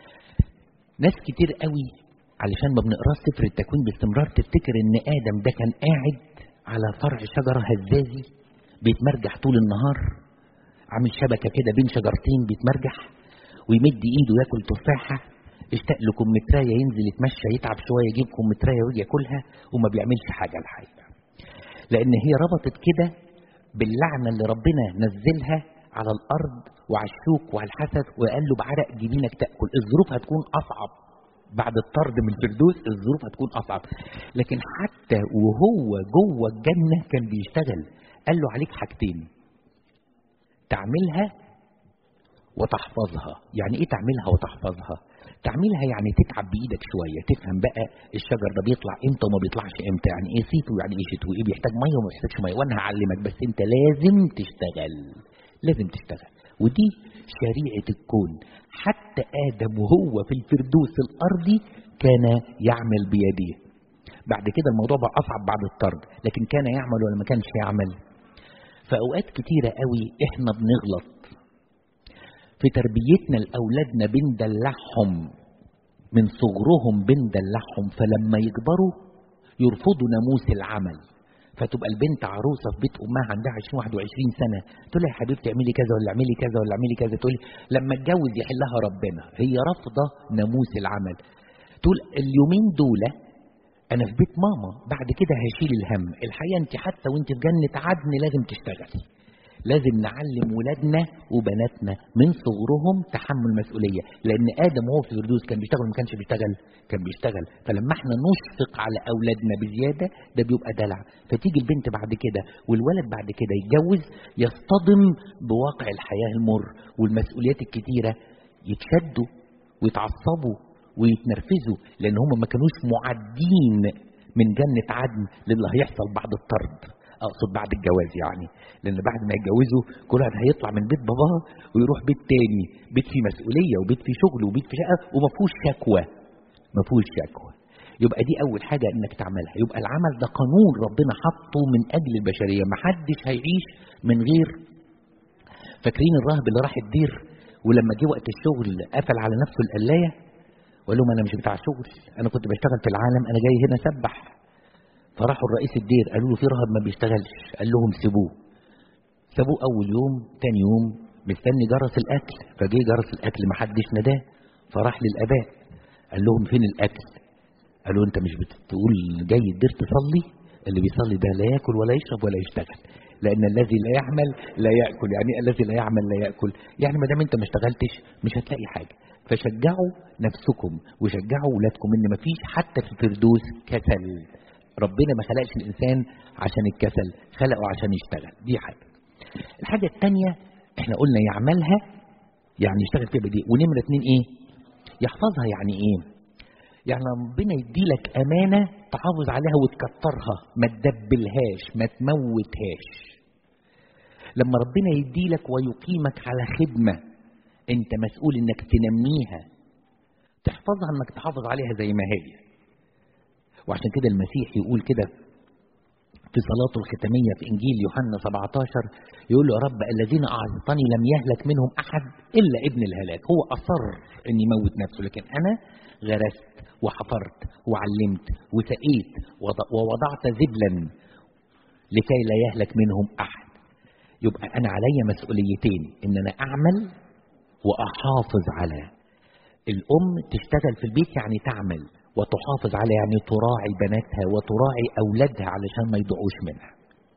ناس كتير قوي علشان ما بنقراش سفر التكوين باستمرار تفتكر ان ادم ده كان قاعد على فرع شجره هزازي بيتمرجح طول النهار عامل شبكه كده بين شجرتين بيتمرجح ويمد ايده ياكل تفاحه اشتاق له كمترايه ينزل يتمشى يتعب شويه يجيب كمترايه ويجي ياكلها وما بيعملش حاجه الحقيقه لان هي ربطت كده باللعنه اللي ربنا نزلها على الارض وعلى الشوك وعلى الحسد وقال له بعرق جبينك تاكل الظروف هتكون اصعب بعد الطرد من الفردوس الظروف هتكون اصعب لكن حتى وهو جوه الجنه كان بيشتغل قال له عليك حاجتين تعملها وتحفظها يعني ايه تعملها وتحفظها تعملها يعني تتعب بايدك شويه تفهم بقى الشجر ده بيطلع امتى وما بيطلعش امتى يعني ايه صيفي ويعني ايه شتوي ايه بيحتاج ميه وما بيحتاجش ميه وانا هعلمك بس انت لازم تشتغل لازم تشتغل ودي شريعه الكون حتى ادم وهو في الفردوس الارضي كان يعمل بيديه بعد كده الموضوع بقى اصعب بعد الطرد لكن كان يعمل ولا ما كانش يعمل فاوقات كتيره قوي احنا بنغلط في تربيتنا لاولادنا بندلعهم من صغرهم بندلعهم فلما يكبروا يرفضوا ناموس العمل فتبقى البنت عروسه في بيت امها عندها 20 21 سنه تقول لها يا حبيبتي اعملي كذا ولا اعملي كذا ولا اعملي كذا تقول لما اتجوز يحلها ربنا هي رافضه ناموس العمل تقول اليومين دول انا في بيت ماما بعد كده هشيل الهم الحقيقه انت حتى وانت في جنه عدن لازم تشتغلي لازم نعلم ولادنا وبناتنا من صغرهم تحمل مسؤولية لأن آدم وهو في الفردوس كان بيشتغل ما كانش بيشتغل كان بيشتغل فلما احنا نشفق على أولادنا بزيادة ده بيبقى دلع فتيجي البنت بعد كده والولد بعد كده يتجوز يصطدم بواقع الحياة المر والمسؤوليات الكتيرة يتشدوا ويتعصبوا ويتنرفزوا لأن هم ما كانوش معدين من جنة عدن للي هيحصل بعد الطرد اقصد بعد الجواز يعني لان بعد ما يتجوزوا كل واحد هيطلع من بيت باباه ويروح بيت تاني بيت فيه مسؤوليه وبيت فيه شغل وبيت فيه شقه وما فيهوش شكوى ما فيهوش شكوى يبقى دي اول حاجه انك تعملها يبقى العمل ده قانون ربنا حطه من اجل البشريه ما حدش هيعيش من غير فاكرين الراهب اللي راح الدير ولما جه وقت الشغل قفل على نفسه القلايه وقال لهم انا مش بتاع شغل انا كنت بشتغل في العالم انا جاي هنا اسبح فراحوا الرئيس الدير قالوا له في راهب ما بيشتغلش قال لهم سيبوه سابوه اول يوم تاني يوم مستني جرس الاكل فجه جرس الاكل ما حدش نداه فراح للاباء قال لهم فين الاكل قالوا انت مش بتقول جاي الدير تصلي اللي بيصلي ده لا ياكل ولا يشرب ولا يشتغل لان الذي لا يعمل لا ياكل يعني الذي لا يعمل لا ياكل يعني ما دام انت ما اشتغلتش مش هتلاقي حاجه فشجعوا نفسكم وشجعوا ولادكم ان ما فيش حتى في الفردوس كسل ربنا ما خلقش الانسان عشان الكسل خلقه عشان يشتغل دي حاجه الحاجه الثانيه احنا قلنا يعملها يعني يشتغل فيها بدي ونمره اتنين ايه يحفظها يعني ايه يعني ربنا يديلك امانه تحافظ عليها وتكترها ما تدبلهاش ما تموتهاش لما ربنا يديلك ويقيمك على خدمه انت مسؤول انك تنميها تحفظها انك تحافظ عليها زي ما هي وعشان كده المسيح يقول كده في صلاته الختامية في إنجيل يوحنا 17 يقول له يا رب الذين أعطتني لم يهلك منهم أحد إلا ابن الهلاك هو أصر أن يموت نفسه لكن أنا غرست وحفرت وعلمت وسقيت ووضعت زبلا لكي لا يهلك منهم أحد يبقى أنا علي مسؤوليتين إن أنا أعمل وأحافظ على الأم تشتغل في البيت يعني تعمل وتحافظ على يعني تراعي بناتها وتراعي أولادها علشان ما يضيعوش منها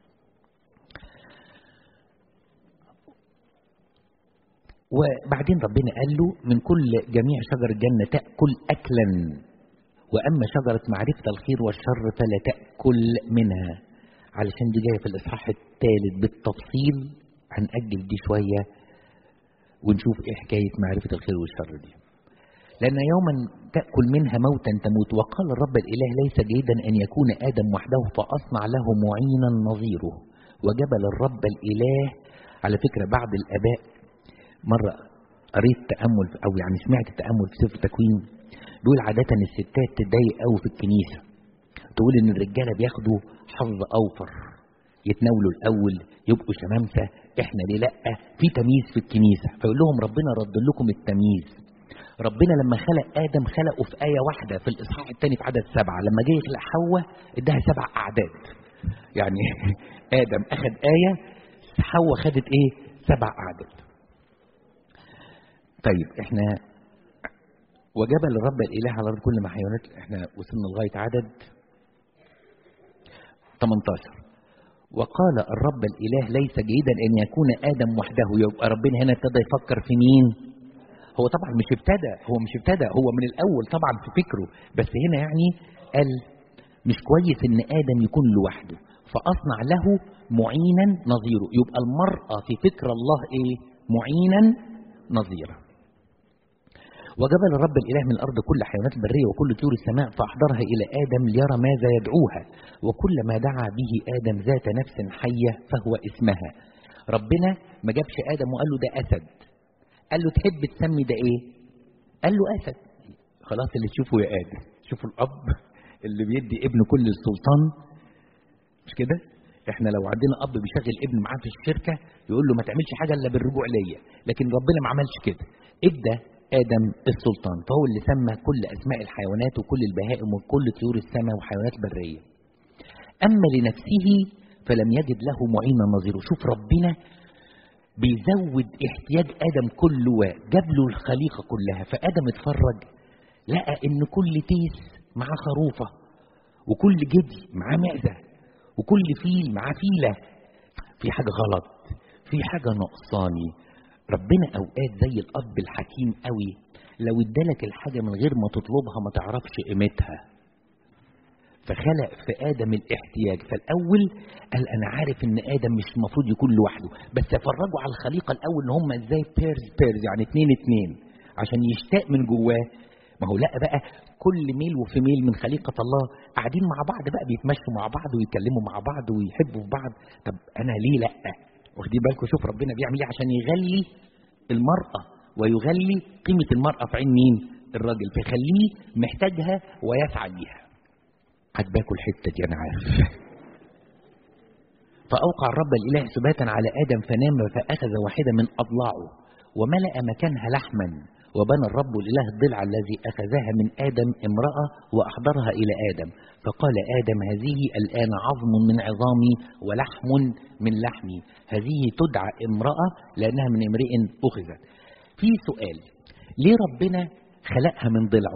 وبعدين ربنا قال له من كل جميع شجر الجنة تأكل أكلا وأما شجرة معرفة الخير والشر فلا تأكل منها علشان دي جاية في الإصحاح الثالث بالتفصيل هنأجل دي شوية ونشوف إيه حكاية معرفة الخير والشر دي لأن يوما تأكل منها موتا تموت وقال الرب الإله ليس جيدا أن يكون آدم وحده فأصنع له معينا نظيره وجبل الرب الإله على فكرة بعض الآباء مرة قريت تأمل أو يعني سمعت تأمل في سفر التكوين بيقول عادة الستات تتضايق قوي في الكنيسة تقول إن الرجالة بياخدوا حظ أوفر يتناولوا الأول يبقوا شمامسة إحنا ليه لأ في تمييز في الكنيسة فيقول لهم ربنا رد لكم التمييز ربنا لما خلق آدم خلقه في آية واحدة في الإصحاح الثاني في عدد سبعة لما جه يخلق حواء اداها سبع أعداد يعني آدم أخذ آية حواء خدت إيه سبع أعداد طيب إحنا وجبل الرب الإله على الأرض كل ما حيوانات إحنا وصلنا لغاية عدد 18 وقال الرب الإله ليس جيدا أن يكون آدم وحده يبقى ربنا هنا ابتدى يفكر في مين هو طبعا مش ابتدى هو مش ابتدى هو من الاول طبعا في فكره بس هنا يعني قال مش كويس ان ادم يكون لوحده فاصنع له معينا نظيره يبقى المراه في فكر الله ايه معينا نظيرا وجبل الرب الاله من الارض كل حيوانات البريه وكل طيور السماء فاحضرها الى ادم ليرى ماذا يدعوها وكل ما دعا به ادم ذات نفس حيه فهو اسمها ربنا ما جابش ادم وقال له ده اسد قال له تحب تسمي ده ايه قال له اسد خلاص اللي تشوفه يا ادم شوفوا الاب اللي بيدي ابنه كل السلطان مش كده احنا لو عندنا اب بيشغل ابن معاه في الشركه يقول له ما تعملش حاجه الا بالرجوع ليا لكن ربنا ما عملش كده ادى ادم السلطان فهو اللي سمى كل اسماء الحيوانات وكل البهائم وكل طيور السماء وحيوانات بريه اما لنفسه فلم يجد له معينا نظيره شوف ربنا بيزود احتياج ادم كله وجاب له الخليقه كلها فادم اتفرج لقى ان كل تيس معاه خروفه وكل جدي معاه معزه وكل فيل معاه فيله في حاجه غلط في حاجه نقصاني ربنا اوقات زي الاب الحكيم قوي لو ادالك الحاجه من غير ما تطلبها ما تعرفش قيمتها فخلق في ادم الاحتياج فالاول قال انا عارف ان ادم مش المفروض يكون لوحده بس افرجوا على الخليقه الاول ان هم ازاي بيرز بيرز يعني اتنين اتنين عشان يشتاق من جواه ما هو لقى بقى كل ميل وفيميل من خليقة الله قاعدين مع بعض بقى بيتمشوا مع بعض ويتكلموا مع بعض ويحبوا في بعض طب أنا ليه لأ واخدين بالكم شوف ربنا بيعمل ايه عشان يغلي المرأة ويغلي قيمة المرأة في عين مين الراجل فيخليه محتاجها ويسعى بيها عجباكوا الحتة دي أنا عارف فأوقع الرب الإله سباتا على آدم فنام فأخذ واحدة من أضلاعه وملأ مكانها لحما وبنى الرب الإله الضلع الذي أخذها من آدم امرأة وأحضرها إلى آدم فقال آدم هذه الآن عظم من عظامي ولحم من لحمي هذه تدعى امرأة لأنها من امرئ أخذت في سؤال ليه ربنا خلقها من ضلعه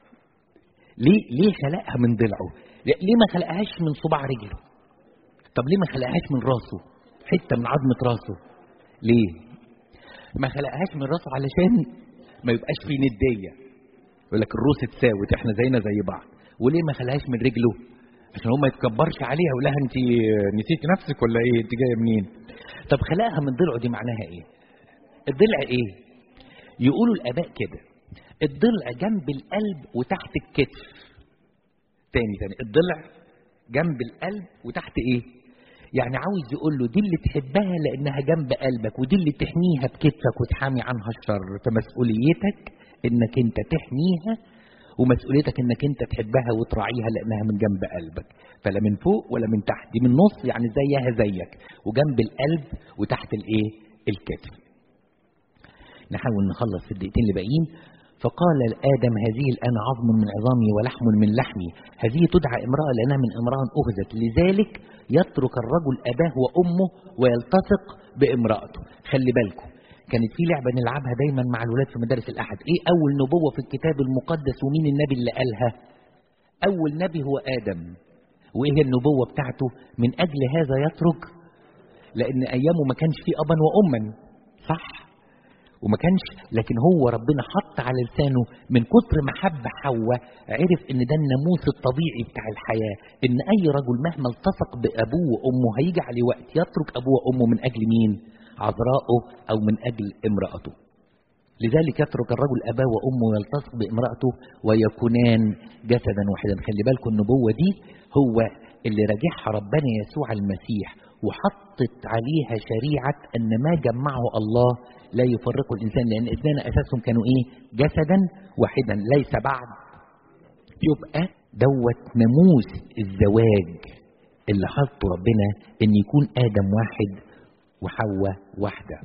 ليه ليه خلقها من ضلعه ليه ما خلقهاش من صباع رجله طب ليه ما خلقهاش من راسه حته من عظمه راسه ليه ما خلقهاش من راسه علشان ما يبقاش فيه نديه يقول لك الروس اتساوت احنا زينا زي بعض وليه ما خلقهاش من رجله عشان هو ما يتكبرش عليها ويقول لها انت نسيتي نفسك ولا ايه انت جايه منين طب خلقها من ضلعه دي معناها ايه الضلع ايه يقولوا الاباء كده الضلع جنب القلب وتحت الكتف تاني تاني الضلع جنب القلب وتحت ايه يعني عاوز يقول له دي اللي تحبها لانها جنب قلبك ودي اللي تحميها بكتفك وتحامي عنها الشر فمسؤوليتك انك انت تحميها ومسؤوليتك انك انت تحبها وتراعيها لانها من جنب قلبك فلا من فوق ولا من تحت دي من النص يعني زيها زيك وجنب القلب وتحت الايه الكتف نحاول نخلص في الدقيقتين اللي باقيين فقال آدم هذه الآن عظم من عظامي ولحم من لحمي هذه تدعى امرأة لأنها من امرأة أخذت لذلك يترك الرجل أباه وأمه ويلتصق بامرأته خلي بالكم كانت في لعبة نلعبها دايما مع الولاد في مدارس الأحد إيه أول نبوة في الكتاب المقدس ومين النبي اللي قالها أول نبي هو آدم وإيه النبوة بتاعته من أجل هذا يترك لأن أيامه ما كانش فيه أبا وأما صح وما كانش لكن هو ربنا حط على لسانه من كتر ما حب حواء عرف ان ده الناموس الطبيعي بتاع الحياه ان اي رجل مهما التصق بابوه وامه هيجي عليه وقت يترك ابوه وامه من اجل مين؟ عذراءه او من اجل امراته. لذلك يترك الرجل اباه وامه ويلتصق بامراته ويكونان جسدا واحدا، خلي بالكم النبوه دي هو اللي راجعها ربنا يسوع المسيح وحطت عليها شريعه ان ما جمعه الله لا يفرق الانسان لان الاثنين اساسهم كانوا ايه؟ جسدا واحدا ليس بعد يبقى دوت ناموس الزواج اللي حطه ربنا ان يكون ادم واحد وحواء واحده.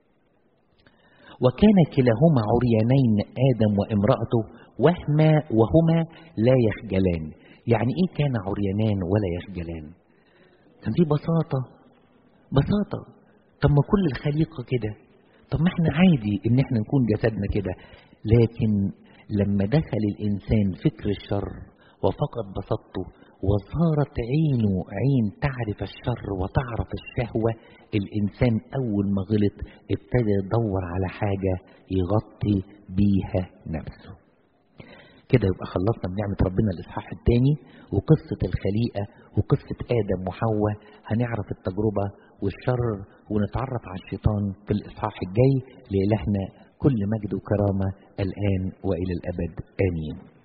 وكان كلاهما عريانين ادم وامراته وهما وهما لا يخجلان. يعني ايه كان عريانان ولا يخجلان؟ كان في بساطه بساطه طب ما كل الخليقه كده طب ما احنا عادي ان احنا نكون جسدنا كده لكن لما دخل الانسان فكر الشر وفقد بساطته وصارت عينه عين تعرف الشر وتعرف الشهوة الإنسان أول ما غلط ابتدى يدور على حاجة يغطي بيها نفسه كده يبقى خلصنا بنعمة ربنا الإصحاح الثاني وقصة الخليقة وقصة آدم وحواء هنعرف التجربة والشر ونتعرف على الشيطان في الإصحاح الجاي لإلهنا كل مجد وكرامة الآن وإلى الأبد آمين